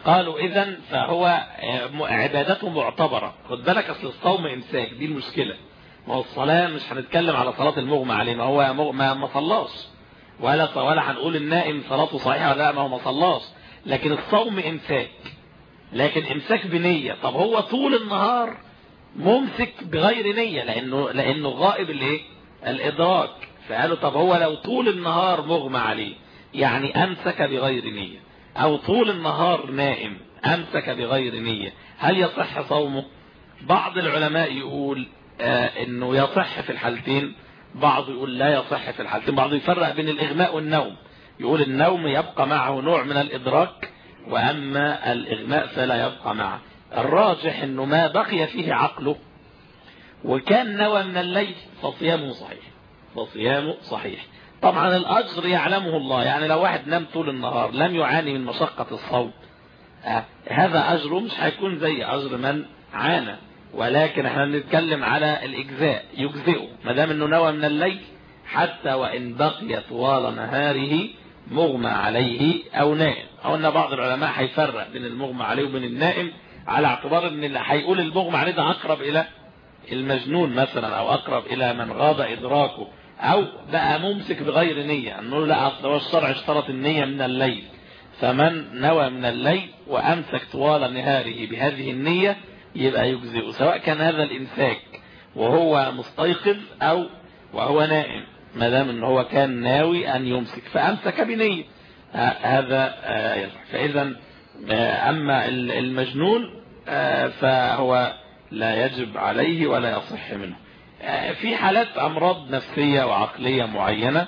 قالوا اذا فهو عبادته معتبرة خد بالك اصل الصوم امساك دي المشكلة ما هو الصلاة مش هنتكلم على صلاة المغمى عليه ما هو ما ما صلاش ولا ولا هنقول النائم صلاته صحيحة ولا لا ما هو ما صلاش لكن الصوم امساك لكن امساك بنية طب هو طول النهار ممسك بغير نية لانه لانه غائب الايه الادراك فقالوا طب هو لو طول النهار مغمى عليه يعني امسك بغير نية او طول النهار نائم امسك بغير نية هل يصح صومه بعض العلماء يقول آه انه يصح في الحالتين بعض يقول لا يصح في الحالتين بعض يفرق بين الاغماء والنوم يقول النوم يبقى معه نوع من الادراك واما الاغماء فلا يبقى معه الراجح انه ما بقي فيه عقله وكان نوى من الليل فصيامه صحيح فصيامه صحيح طبعا الأجر يعلمه الله يعني لو واحد نام طول النهار لم يعاني من مشقة الصوم آه هذا أجره مش هيكون زي أجر من عانى ولكن احنا بنتكلم على الإجزاء يجزئه ما دام انه نوى من الليل حتى وإن بقي طوال نهاره مغمى عليه أو نائم أو أن بعض العلماء هيفرق بين المغمى عليه وبين النائم على اعتبار ان اللي هيقول المغمى عليه ده أقرب إلى المجنون مثلا أو أقرب إلى من غاب إدراكه او بقى ممسك بغير نية انه لا اصل هو الشرع اشترط النية من الليل فمن نوى من الليل وامسك طوال نهاره بهذه النية يبقى يجزئ سواء كان هذا الامساك وهو مستيقظ او وهو نائم ما دام ان هو كان ناوي ان يمسك فامسك بنية هذا يصح فاذا اما المجنون فهو لا يجب عليه ولا يصح منه في حالات امراض نفسية وعقلية معينة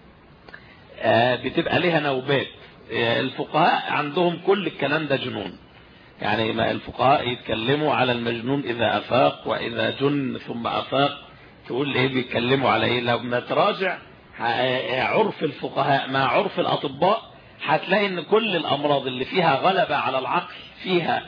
بتبقى لها نوبات الفقهاء عندهم كل الكلام ده جنون يعني ما الفقهاء يتكلموا على المجنون اذا افاق واذا جن ثم افاق تقول ايه بيتكلموا على ايه لما تراجع عرف الفقهاء مع عرف الاطباء هتلاقي ان كل الامراض اللي فيها غلبة على العقل فيها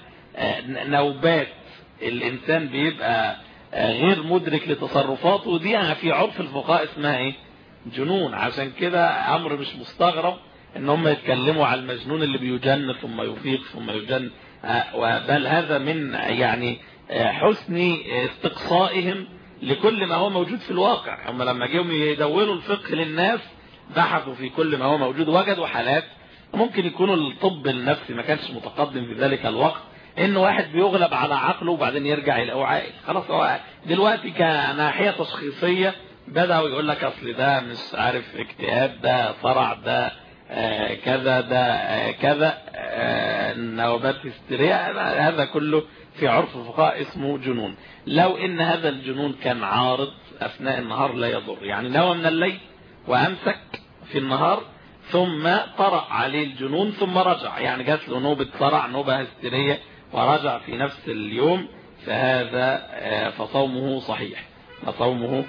نوبات الانسان بيبقى غير مدرك لتصرفاته دي في عرف الفقهاء اسمها ايه جنون عشان كده امر مش مستغرب ان هم يتكلموا على المجنون اللي بيجن ثم يفيق ثم يجن بل هذا من يعني حسن استقصائهم لكل ما هو موجود في الواقع هم لما جيهم يدونوا الفقه للناس بحثوا في كل ما هو موجود وجدوا حالات ممكن يكونوا الطب النفسي ما كانش متقدم في ذلك الوقت ان واحد بيغلب على عقله وبعدين يرجع يلاقوه عاقل خلاص هو دلوقتي كناحيه تشخيصيه بداوا يقول لك اصل ده مش عارف اكتئاب ده صرع ده آه كذا ده آه كذا آه نوبات هستيريا هذا كله في عرف الفقهاء اسمه جنون لو ان هذا الجنون كان عارض اثناء النهار لا يضر يعني نوى من الليل وامسك في النهار ثم طرأ عليه الجنون ثم رجع يعني جات له نوبة صرع نوبة هستيرية ورجع في نفس اليوم فهذا فصومه صحيح فصومه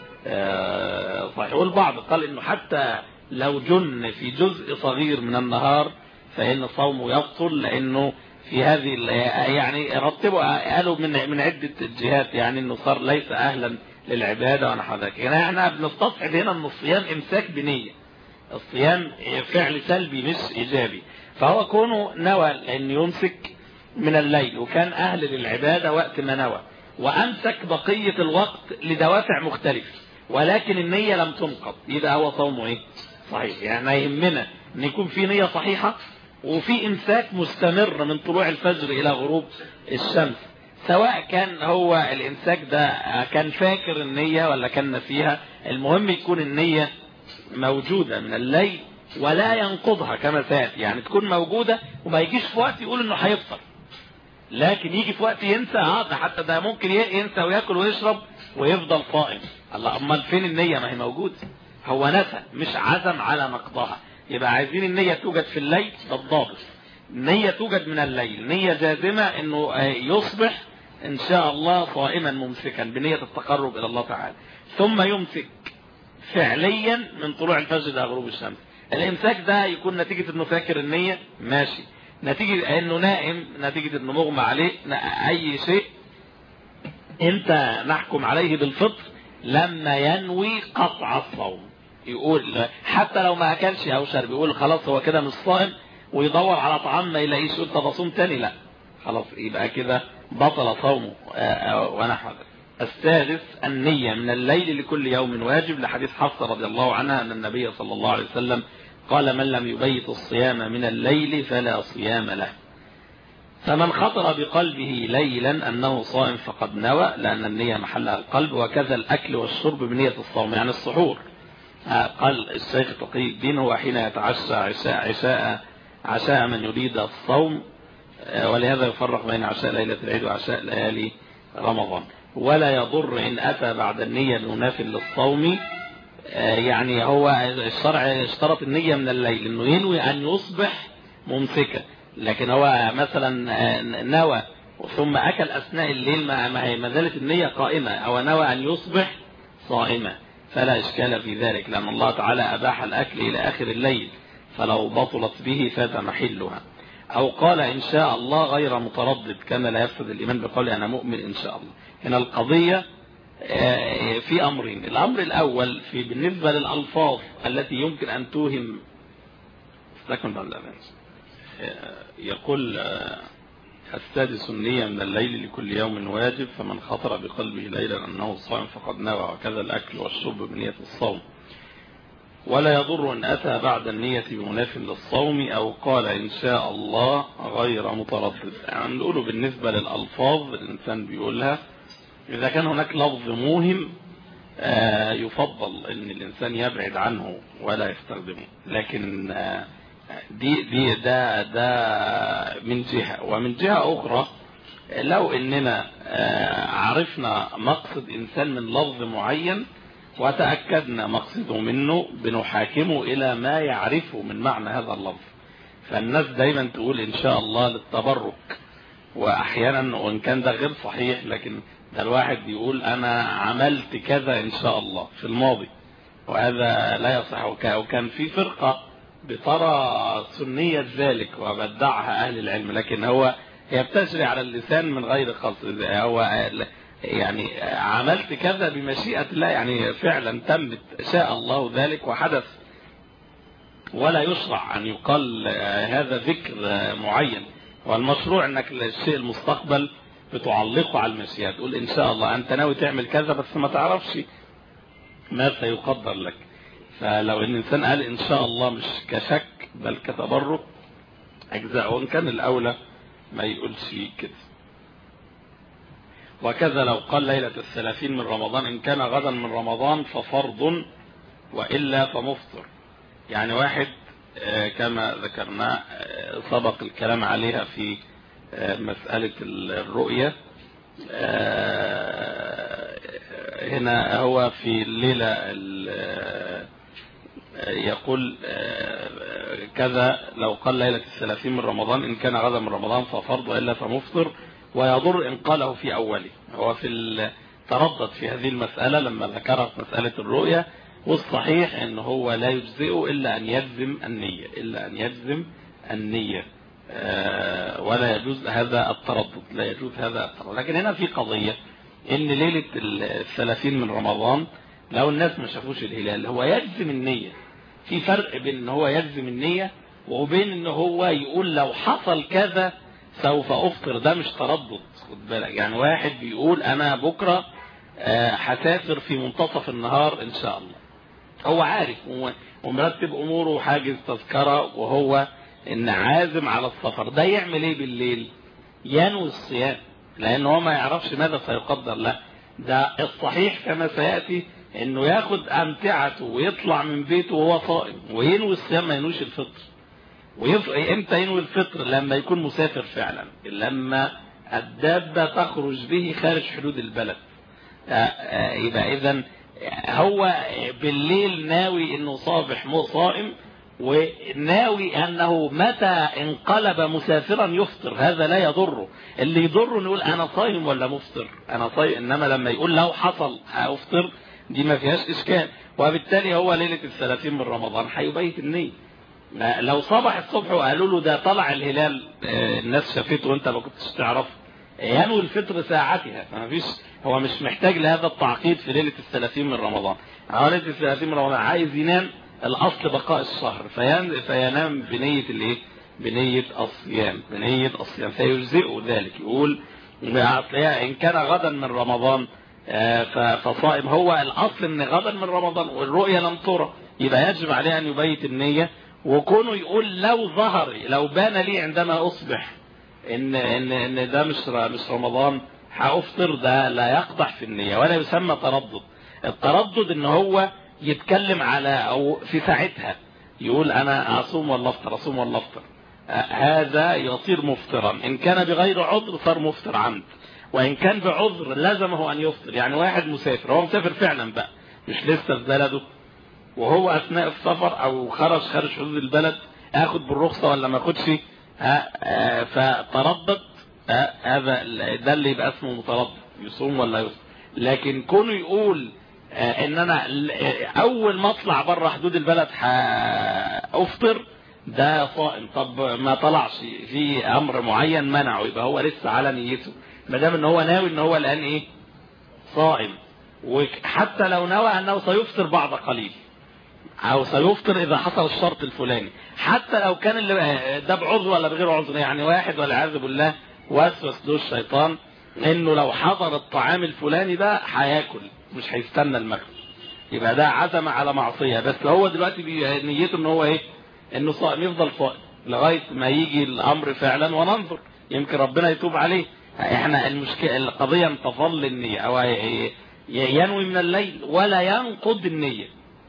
صحيح والبعض قال انه حتى لو جن في جزء صغير من النهار فإن صومه يبطل لأنه في هذه يعني رتبوا قالوا من من عدة جهات يعني انه صار ليس اهلا للعبادة ونحو ذلك يعني احنا بنستصحب هنا ان الصيام امساك بنية الصيام فعل سلبي مش ايجابي فهو كونه نوى ان يمسك من الليل وكان اهل للعبادة وقت ما نوى وامسك بقية الوقت لدوافع مختلفة ولكن النية لم تنقض يبقى هو صومه ايه صحيح يعني يهمنا ان يكون في نية صحيحة وفي امساك مستمر من طلوع الفجر الى غروب الشمس سواء كان هو الامساك ده كان فاكر النية ولا كان نسيها المهم يكون النية موجودة من الليل ولا ينقضها كما سيأتي يعني تكون موجودة وما يجيش في وقت يقول انه هيفطر لكن يجي في وقت ينسى اه ده حتى ده ممكن ينسى وياكل ويشرب ويفضل صائم الله امال فين النية ما هي موجودة هو نسى مش عزم على نقضها يبقى عايزين النية توجد في الليل ده الضابط النية توجد من الليل نية جازمة انه يصبح ان شاء الله صائما ممسكا بنية التقرب الى الله تعالى ثم يمسك فعليا من طلوع الفجر الى غروب الشمس الامساك ده يكون نتيجة انه فاكر النية ماشي نتيجة انه نائم نتيجة انه مغمى عليه اي شيء انت نحكم عليه بالفطر لما ينوي قطع الصوم يقول حتى لو ما اكلش او شرب يقول خلاص هو كده مش صائم ويدور على طعام ما يلاقيش يقول طب اصوم تاني لا خلاص يبقى كده بطل صومه ونحو السادس النية من الليل لكل يوم واجب لحديث حفصة رضي الله عنها أن النبي صلى الله عليه وسلم قال من لم يبيت الصيام من الليل فلا صيام له فمن خطر بقلبه ليلا أنه صائم فقد نوى لأن النية محلها القلب وكذا الأكل والشرب بنية الصوم يعني السحور قال الشيخ تقي الدين هو حين يتعشى عشاء عشاء عشاء من يريد الصوم ولهذا يفرق بين عشاء ليلة العيد وعشاء ليالي رمضان ولا يضر إن أتى بعد النية المنافل للصوم يعني هو الشرع اشترط النية من الليل انه ينوي ان يصبح ممسكا لكن هو مثلا نوى ثم اكل اثناء الليل ما هي ما زالت النية قائمة او نوى ان يصبح صائما فلا اشكال في ذلك لان الله تعالى اباح الاكل الى اخر الليل فلو بطلت به فات محلها او قال ان شاء الله غير متردد كما لا يفسد الايمان بقول انا مؤمن ان شاء الله هنا القضية في أمرين الأمر الأول في بالنسبة للألفاظ التي يمكن أن توهم استكمل بعد يقول السادس النية من الليل لكل يوم واجب فمن خطر بقلبه ليلا أنه صائم فقد نوى وكذا الأكل والشرب بنية الصوم ولا يضر أن أتى بعد النية بمناف للصوم أو قال إن شاء الله غير متردد يعني نقوله بالنسبة للألفاظ الإنسان بيقولها إذا كان هناك لفظ موهم يفضل أن الإنسان يبعد عنه ولا يستخدمه لكن دي دي ده ده من جهة ومن جهة أخرى لو إننا عرفنا مقصد إنسان من لفظ معين وتأكدنا مقصده منه بنحاكمه إلى ما يعرفه من معنى هذا اللفظ فالناس دايما تقول إن شاء الله للتبرك وأحيانا وإن كان ده غير صحيح لكن ده الواحد يقول أنا عملت كذا إن شاء الله في الماضي وهذا لا يصح وكان في فرقة بترى سنية ذلك وبدعها أهل العلم لكن هو هي بتجري على اللسان من غير قصد هو يعني عملت كذا بمشيئة الله يعني فعلا تمت شاء الله ذلك وحدث ولا يشرع أن يقال هذا ذكر معين والمشروع أنك الشيء المستقبل بتعلقه على المشيئة تقول إن شاء الله أنت ناوي تعمل كذا بس ما تعرفش ما سيقدر لك فلو ان الانسان قال ان شاء الله مش كشك بل كتبرك اجزاء وان كان الاولى ما يقولش كده وكذا لو قال ليلة الثلاثين من رمضان ان كان غدا من رمضان ففرض والا فمفطر يعني واحد كما ذكرنا سبق الكلام عليها في مسألة الرؤية هنا هو في الليلة يقول كذا لو قال ليلة الثلاثين من رمضان إن كان غدا من رمضان ففرض وإلا فمفطر ويضر إن قاله في أوله هو في تردد في هذه المسألة لما ذكر في مسألة الرؤية والصحيح أن هو لا يجزئه إلا أن يجزم النية إلا أن يجزم النية ولا يجوز هذا التردد لا يجوز هذا التردد لكن هنا في قضية ان ليلة الثلاثين من رمضان لو الناس ما شافوش الهلال هو يجزم النية في فرق بين ان هو يجزم النية وبين ان هو يقول لو حصل كذا سوف افطر ده مش تردد خد بالك يعني واحد بيقول انا بكرة هسافر في منتصف النهار ان شاء الله هو عارف ومرتب اموره وحاجز تذكرة وهو ان عازم على السفر ده يعمل ايه بالليل ينوي الصيام لان هو ما يعرفش ماذا سيقدر له ده الصحيح كما سيأتي انه ياخد امتعته ويطلع من بيته وهو صائم وينوي الصيام ما ينويش الفطر ويف... امتى ينوي الفطر لما يكون مسافر فعلا لما الدابة تخرج به خارج حدود البلد يبقى اذا هو بالليل ناوي انه صابح صائم وناوي انه متى انقلب مسافرا يفطر هذا لا يضره اللي يضره نقول انا صايم ولا مفطر انا صايم انما لما يقول لو حصل هافطر دي ما فيهاش اشكال وبالتالي هو ليلة الثلاثين من رمضان هيبيت النية لو صبح الصبح وقالوا له ده طلع الهلال الناس شافته وانت ما كنتش تعرف ينوي الفطر ساعتها ما فيش هو مش محتاج لهذا التعقيد في ليلة الثلاثين من رمضان هو ليلة الثلاثين من رمضان عايز ينام الاصل بقاء الشهر فين فينام بنية الايه بنية الصيام بنية الصيام فيجزئه ذلك يقول إن كان غدا من رمضان فصائم هو الأصل إن غدا من رمضان والرؤية لم ترى يبقى يجب عليه أن يبيت النية وكونه يقول لو ظهر لو بان لي عندما أصبح إن إن إن ده مش مش رمضان هأفطر ده لا يقدح في النية ولا يسمى تردد التردد إن هو يتكلم على أو في ساعتها يقول أنا أصوم ولا أفطر أصوم ولا أفطر هذا يصير مفطرا إن كان بغير عذر صار مفطر عمد وإن كان بعذر لزمه أن يفطر يعني واحد مسافر هو مسافر فعلا بقى مش لسه في بلده وهو أثناء السفر أو خرج خارج حدود البلد أخد بالرخصة ولا ما أخدش فتردد هذا ده اللي يبقى اسمه متردد يصوم ولا يصوم لكن كونه يقول ان انا اول ما اطلع بره حدود البلد هافطر ده صائم طب ما طلعش في امر معين منعه يبقى هو لسه على نيته ما دام ان هو ناوي ان هو الان ايه صائم وحتى لو نوى انه سيفطر بعد قليل او سيفطر اذا حصل الشرط الفلاني حتى لو كان اللي ده بعذر ولا بغير عذر يعني واحد والعياذ بالله وسوس له الشيطان انه لو حضر الطعام الفلاني ده هياكل مش هيستنى المغرب يبقى ده عزم على معصيه بس هو دلوقتي نيته ان هو ايه انه صائم يفضل صائم لغايه ما يجي الامر فعلا وننظر يمكن ربنا يتوب عليه احنا المشكله القضيه ان تظل النيه او ينوي من الليل ولا ينقض النيه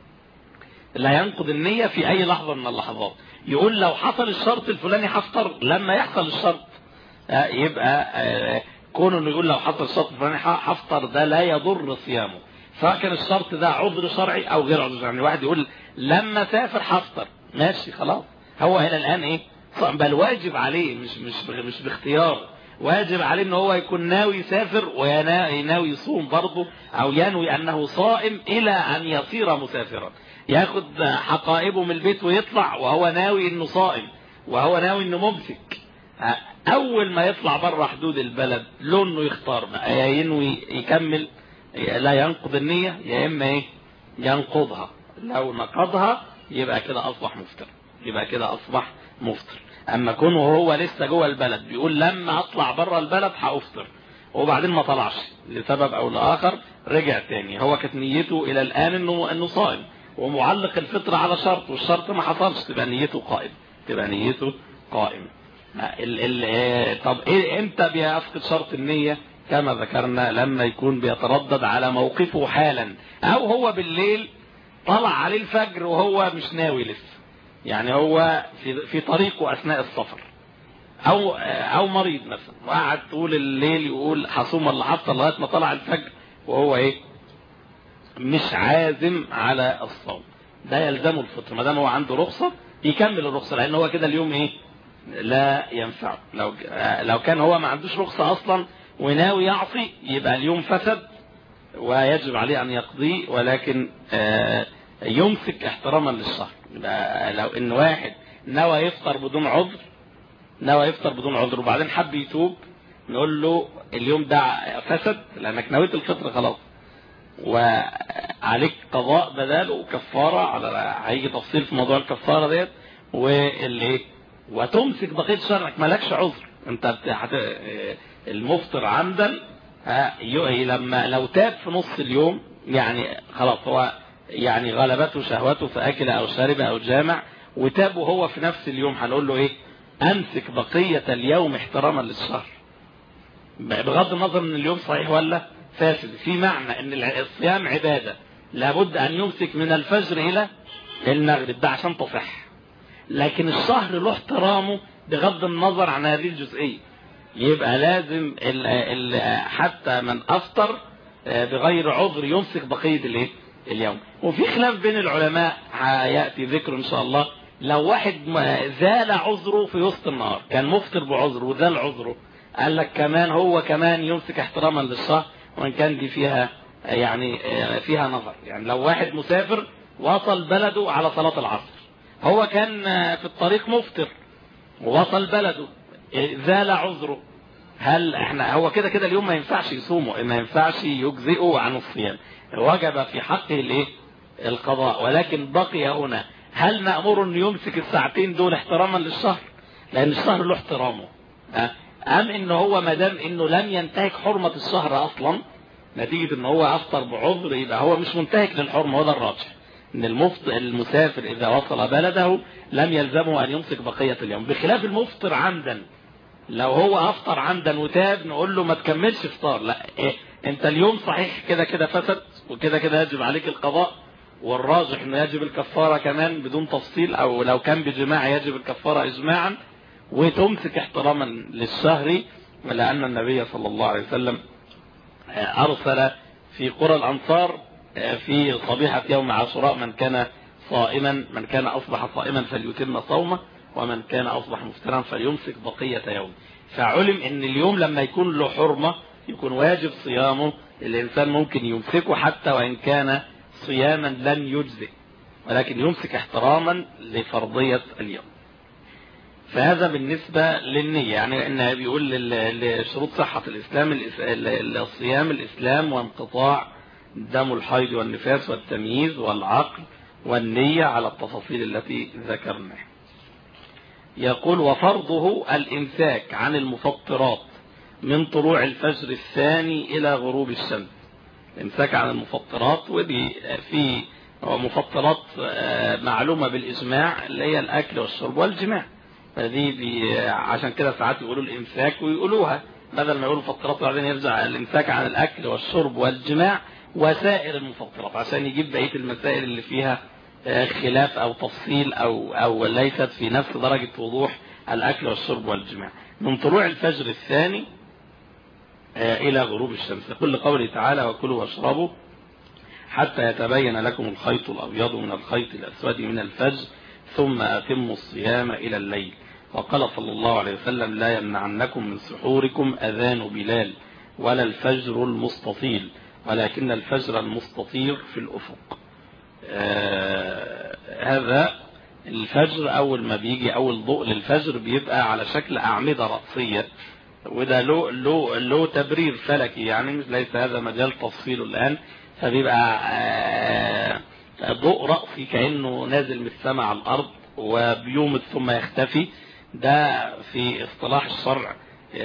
لا ينقض النية في أي لحظة من اللحظات يقول لو حصل الشرط الفلاني هفطر لما يحصل الشرط يبقى كونه انه يقول لو حصل الشرط الفلاني هفطر ده لا يضر صيامه سواء كان الشرط ده عذر شرعي او غير عذر يعني واحد يقول لما سافر هفطر ماشي خلاص هو هنا الان ايه بل واجب عليه مش مش مش باختيار واجب عليه ان هو يكون ناوي يسافر وناوي يصوم برضه او ينوي انه صائم الى ان يصير مسافرا ياخد حقائبه من البيت ويطلع وهو ناوي انه صائم وهو ناوي انه ممسك اول ما يطلع بره حدود البلد لونه يختار بقى يا ينوي يكمل لا ينقض النية يا اما ايه ينقضها لو نقضها يبقى كده اصبح مفطر يبقى كده اصبح مفطر اما كونه هو لسه جوه البلد بيقول لما اطلع بره البلد هافطر وبعدين ما طلعش لسبب او لاخر رجع تاني هو كانت نيته الى الان انه انه صائم ومعلق الفطر على شرط والشرط ما حصلش تبقى نيته قائم تبقى نيته قائم ال ال طب ايه امتى بيفقد شرط النية كما ذكرنا لما يكون بيتردد على موقفه حالا او هو بالليل طلع عليه الفجر وهو مش ناوي لسه يعني هو في في طريقه اثناء السفر او او مريض مثلا وقعد طول الليل يقول هصوم ولا هفطر لغايه ما طلع الفجر وهو ايه مش عازم على الصوم ده يلزمه الفطر ما دام هو عنده رخصه يكمل الرخصه لان هو كده اليوم ايه لا ينفع لو لو كان هو ما عندوش رخصه اصلا وناوي يعصي يبقى اليوم فسد ويجب عليه ان يقضيه ولكن يمسك احتراما للشهر لو ان واحد نوى يفطر بدون عذر نوى يفطر بدون عذر وبعدين حب يتوب نقول له اليوم ده فسد لانك نويت الفطر خلاص وعليك قضاء بداله كفاره على هيجي تفصيل في موضوع الكفاره ديت واللي وتمسك بقيه شرعك مالكش عذر انت هت... المفطر عمدا لما لو تاب في نص اليوم يعني خلاص هو يعني غلبته شهوته فاكل او شرب او جامع وتاب وهو في نفس اليوم هنقول له ايه امسك بقيه اليوم احتراما للشهر بغض النظر ان اليوم صحيح ولا فاسد في معنى ان الصيام عباده لابد ان يمسك من الفجر الى المغرب ده عشان تصح لكن الشهر له احترامه بغض النظر عن هذه الجزئيه يبقى لازم ال ال حتى من افطر بغير عذر يمسك بقيه الايه اليوم وفي خلاف بين العلماء هياتي ذكر ان شاء الله لو واحد زال عذره في وسط النهار كان مفطر بعذره وزال عذره قال لك كمان هو كمان يمسك احتراما للشهر وان كان دي فيها يعني فيها نظر يعني لو واحد مسافر وصل بلده على صلاة العصر هو كان في الطريق مفطر ووصل بلده زال عذره هل احنا هو كده كده اليوم ما ينفعش يصومه ما ينفعش يجزئه عن الصيام وجب في حقه الايه القضاء ولكن بقي هنا هل نأمره انه يمسك الساعتين دول احتراما للشهر لأن الشهر له احترامه أم إن هو ما دام إنه لم ينتهك حرمة الشهر أصلا نتيجة إن هو أفطر بعذر يبقى هو مش منتهك للحرمة وده الراجح إن المفطر المسافر إذا وصل بلده لم يلزمه أن يمسك بقية اليوم بخلاف المفطر عمدا لو هو أفطر عمدا وتاب نقول له ما تكملش افطار لا إيه أنت اليوم صحيح كده كده فسد وكده كده يجب عليك القضاء والراجح انه يجب الكفارة كمان بدون تفصيل او لو كان بجماع يجب الكفارة اجماعا وتمسك احتراما للشهر لان النبي صلى الله عليه وسلم ارسل في قرى الانصار في صبيحة يوم عاشوراء من كان صائما من كان اصبح صائما فليتم صومه ومن كان اصبح مفترا فليمسك بقية يوم فعلم ان اليوم لما يكون له حرمة يكون واجب صيامه الانسان ممكن يمسكه حتى وان كان صياما لن يجزئ ولكن يمسك احتراما لفرضية اليوم فهذا بالنسبة للنية يعني انه بيقول لشروط صحة الاسلام الصيام الاسلام وانقطاع دم الحيض والنفاس والتمييز والعقل والنية على التفاصيل التي ذكرناها يقول وفرضه الامساك عن المفطرات من طلوع الفجر الثاني الى غروب الشمس الامساك عن المفطرات ودي في مفطرات معلومة بالإجماع اللي هي الأكل والشرب والجماع فدي دي عشان كده ساعات يقولوا الإمساك ويقولوها بدل ما يقولوا مفطرات وبعدين يرجع الإمساك عن الأكل والشرب والجماع وسائر المفطرات عشان يجيب بقية المسائل اللي فيها خلاف أو تفصيل أو أو ليست في نفس درجة وضوح الأكل والشرب والجماع من طلوع الفجر الثاني إلى غروب الشمس يقول قوله تعالى وكلوا واشربوا حتى يتبين لكم الخيط الأبيض من الخيط الأسود من الفجر ثم أتموا الصيام إلى الليل وقال صلى الله عليه وسلم لا يمنعنكم من سحوركم أذان بلال ولا الفجر المستطيل ولكن الفجر المستطير في الأفق آه هذا الفجر أول ما بيجي أول ضوء للفجر بيبقى على شكل أعمدة رأسية وده له له له تبرير فلكي يعني مش ليس هذا مجال تفصيله الآن فبيبقى ضوء رأسي كأنه نازل من السماء على الأرض وبيومد ثم يختفي ده في اصطلاح الشرع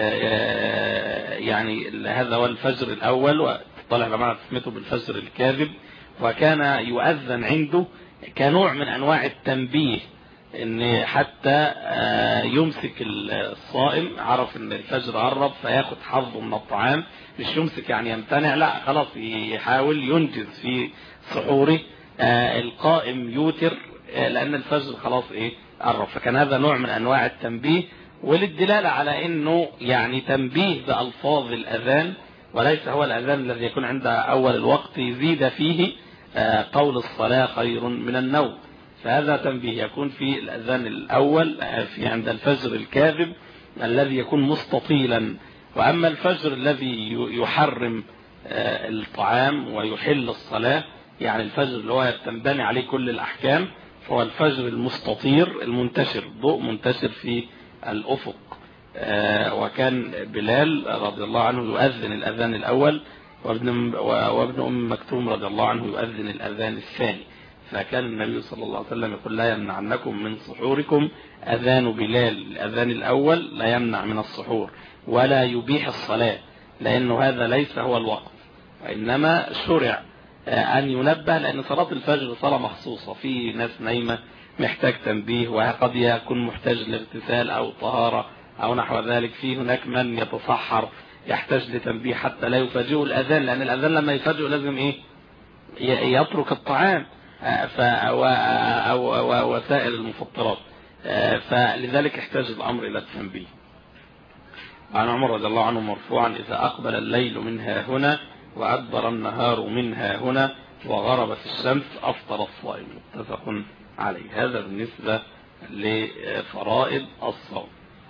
يعني هذا هو الفجر الأول وطلع جماعة اسمته بالفجر الكاذب وكان يؤذن عنده كنوع من أنواع التنبيه ان حتى يمسك الصائم عرف ان الفجر قرب فياخد حظه من الطعام مش يمسك يعني يمتنع لا خلاص يحاول ينجز في سحوره القائم يوتر لان الفجر خلاص ايه قرب فكان هذا نوع من انواع التنبيه وللدلالة على انه يعني تنبيه بألفاظ الاذان وليس هو الاذان الذي يكون عند اول الوقت يزيد فيه قول الصلاة خير من النوم فهذا تنبيه يكون في الأذان الأول في عند الفجر الكاذب الذي يكون مستطيلا وأما الفجر الذي يحرم الطعام ويحل الصلاة يعني الفجر اللي هو تنبني عليه كل الأحكام فهو الفجر المستطير المنتشر ضوء منتشر في الأفق وكان بلال رضي الله عنه يؤذن الأذان الأول وابن, وابن أم مكتوم رضي الله عنه يؤذن الأذان الثاني فكان النبي صلى الله عليه وسلم يقول لا يمنعنكم من سحوركم أذان بلال الأذان الأول لا يمنع من السحور ولا يبيح الصلاة لأنه هذا ليس هو الوقت وإنما شرع أن ينبه لأن صلاة الفجر صلاة مخصوصة في ناس نايمة محتاج تنبيه وقد يكون محتاج لاغتسال أو طهارة أو نحو ذلك في هناك من يتصحر يحتاج لتنبيه حتى لا يفاجئه الأذان لأن الأذان لما يفاجئه لازم إيه يترك الطعام أو وسائل المفطرات فلذلك احتاج الأمر إلى التنبيه عن عمر رضي الله عنه مرفوعا إذا أقبل الليل منها هنا وأدبر النهار منها هنا وغربت الشمس أفطر الصائم متفق عليه هذا بالنسبة لفرائض الصوم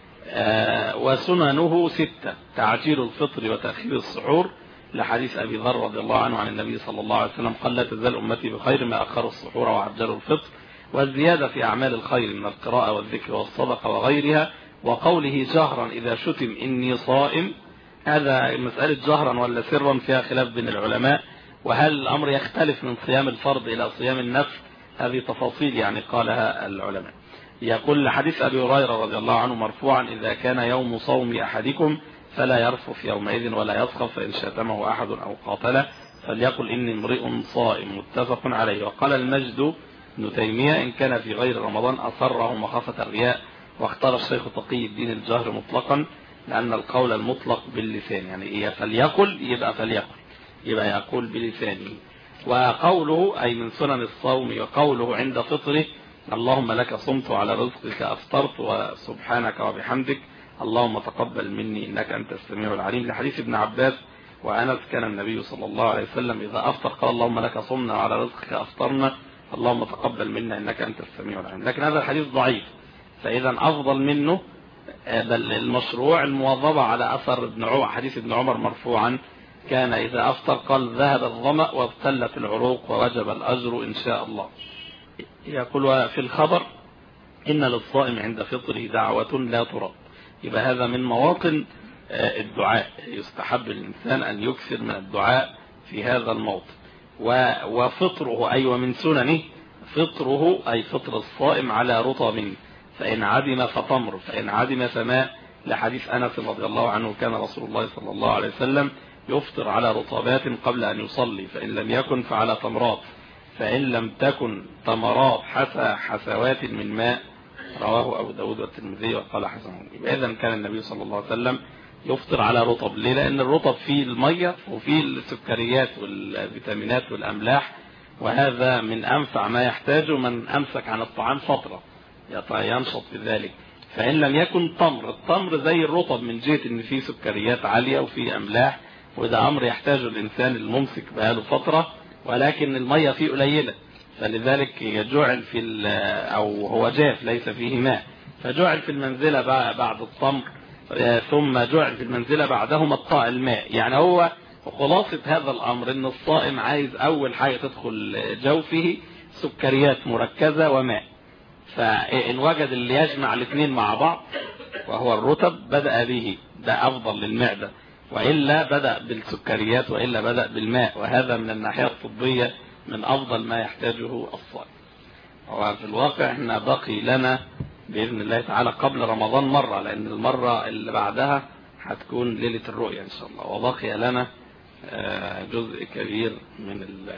وسننه ستة تعجيل الفطر وتأخير السحور لحديث أبي ذر رضي الله عنه عن النبي صلى الله عليه وسلم قال لا تزال أمتي بخير ما أخروا السحور وعجلوا الفطر والزيادة في أعمال الخير من القراءة والذكر والصدقة وغيرها وقوله جهرا إذا شتم إني صائم هذا مسألة جهرا ولا سرا فيها خلاف بين العلماء وهل الأمر يختلف من صيام الفرض إلى صيام النفل هذه تفاصيل يعني قالها العلماء يقول لحديث أبي هريرة رضي الله عنه مرفوعا إذا كان يوم صوم أحدكم فلا يرفث يومئذ ولا يسخف فإن شتمه أحد أو قاتله فليقل إني امرئ صائم متفق عليه وقال المجد ابن تيمية إن كان في غير رمضان أصره مخافة الرياء واختار الشيخ تقي الدين الجهر مطلقا لأن القول المطلق باللسان يعني إيه فليقل يبقى فليقل يبقى يقول بلسانه وقوله أي من سنن الصوم وقوله عند فطره اللهم لك صمت على رزقك أفطرت وسبحانك وبحمدك اللهم تقبل مني إنك أنت السميع العليم لحديث ابن عباس وأنس كان النبي صلى الله عليه وسلم إذا أفطر قال اللهم لك صمنا على رزقك أفطرنا اللهم تقبل منا إنك أنت السميع العليم لكن هذا الحديث ضعيف فإذا أفضل منه بل المشروع المواظبة على أثر ابن عمر حديث ابن عمر مرفوعا كان إذا أفطر قال ذهب الظمأ وابتلت العروق ووجب الأجر إن شاء الله يقول في الخبر إن للصائم عند فطره دعوة لا ترد يبقى هذا من مواطن الدعاء يستحب الإنسان أن يكثر من الدعاء في هذا الموطن وفطره أي ومن سننه فطره أي فطر الصائم على رطب فإن عدم فتمر فإن عدم فماء لحديث أنس رضي الله عنه كان رسول الله صلى الله عليه وسلم يفطر على رطبات قبل أن يصلي فإن لم يكن فعلى تمرات فإن لم تكن تمرات حسى حسوات من ماء رواه أبو داود والترمذي وقال حسن إذا كان النبي صلى الله عليه وسلم يفطر على رطب ليه لأن الرطب فيه المية وفيه السكريات والفيتامينات والأملاح وهذا من أنفع ما يحتاجه من أمسك عن الطعام فترة ينشط بذلك فإن لم يكن تمر التمر زي الرطب من جهة ان فيه سكريات عالية وفيه أملاح وده أمر يحتاجه الإنسان الممسك بهذه فترة ولكن المية فيه قليلة فلذلك جعل في أو هو جاف ليس فيه ماء فجعل في المنزلة بعد التمر ثم جعل في المنزلة بعدهما الطاء الماء يعني هو خلاصة هذا الأمر أن الصائم عايز أول حاجة تدخل جوفه سكريات مركزة وماء فإن وجد اللي يجمع الاثنين مع بعض وهو الرطب بدأ به ده أفضل للمعدة وإلا بدأ بالسكريات وإلا بدأ بالماء وهذا من الناحية الطبية من أفضل ما يحتاجه الصائم وفي الواقع احنا بقي لنا بإذن الله تعالى قبل رمضان مرة لأن المرة اللي بعدها هتكون ليلة الرؤية إن شاء الله وبقي لنا جزء كبير من ال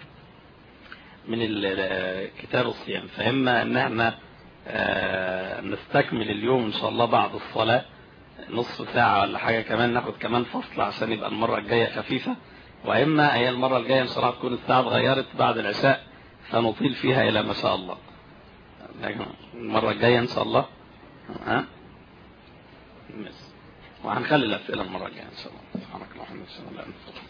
من كتاب الصيام فإما أن احنا نستكمل اليوم إن شاء الله بعد الصلاة نصف ساعة ولا حاجة كمان ناخد كمان فصل عشان يبقى المرة الجاية خفيفة وإما هي المرة الجاية إن شاء الله تكون الساعة اتغيرت بعد العشاء فنطيل فيها إلى ما شاء الله المرة الجاية إن شاء الله ها وهنخلي الأسئلة المرة الجاية إن شاء الله سبحانك اللهم وبحمدك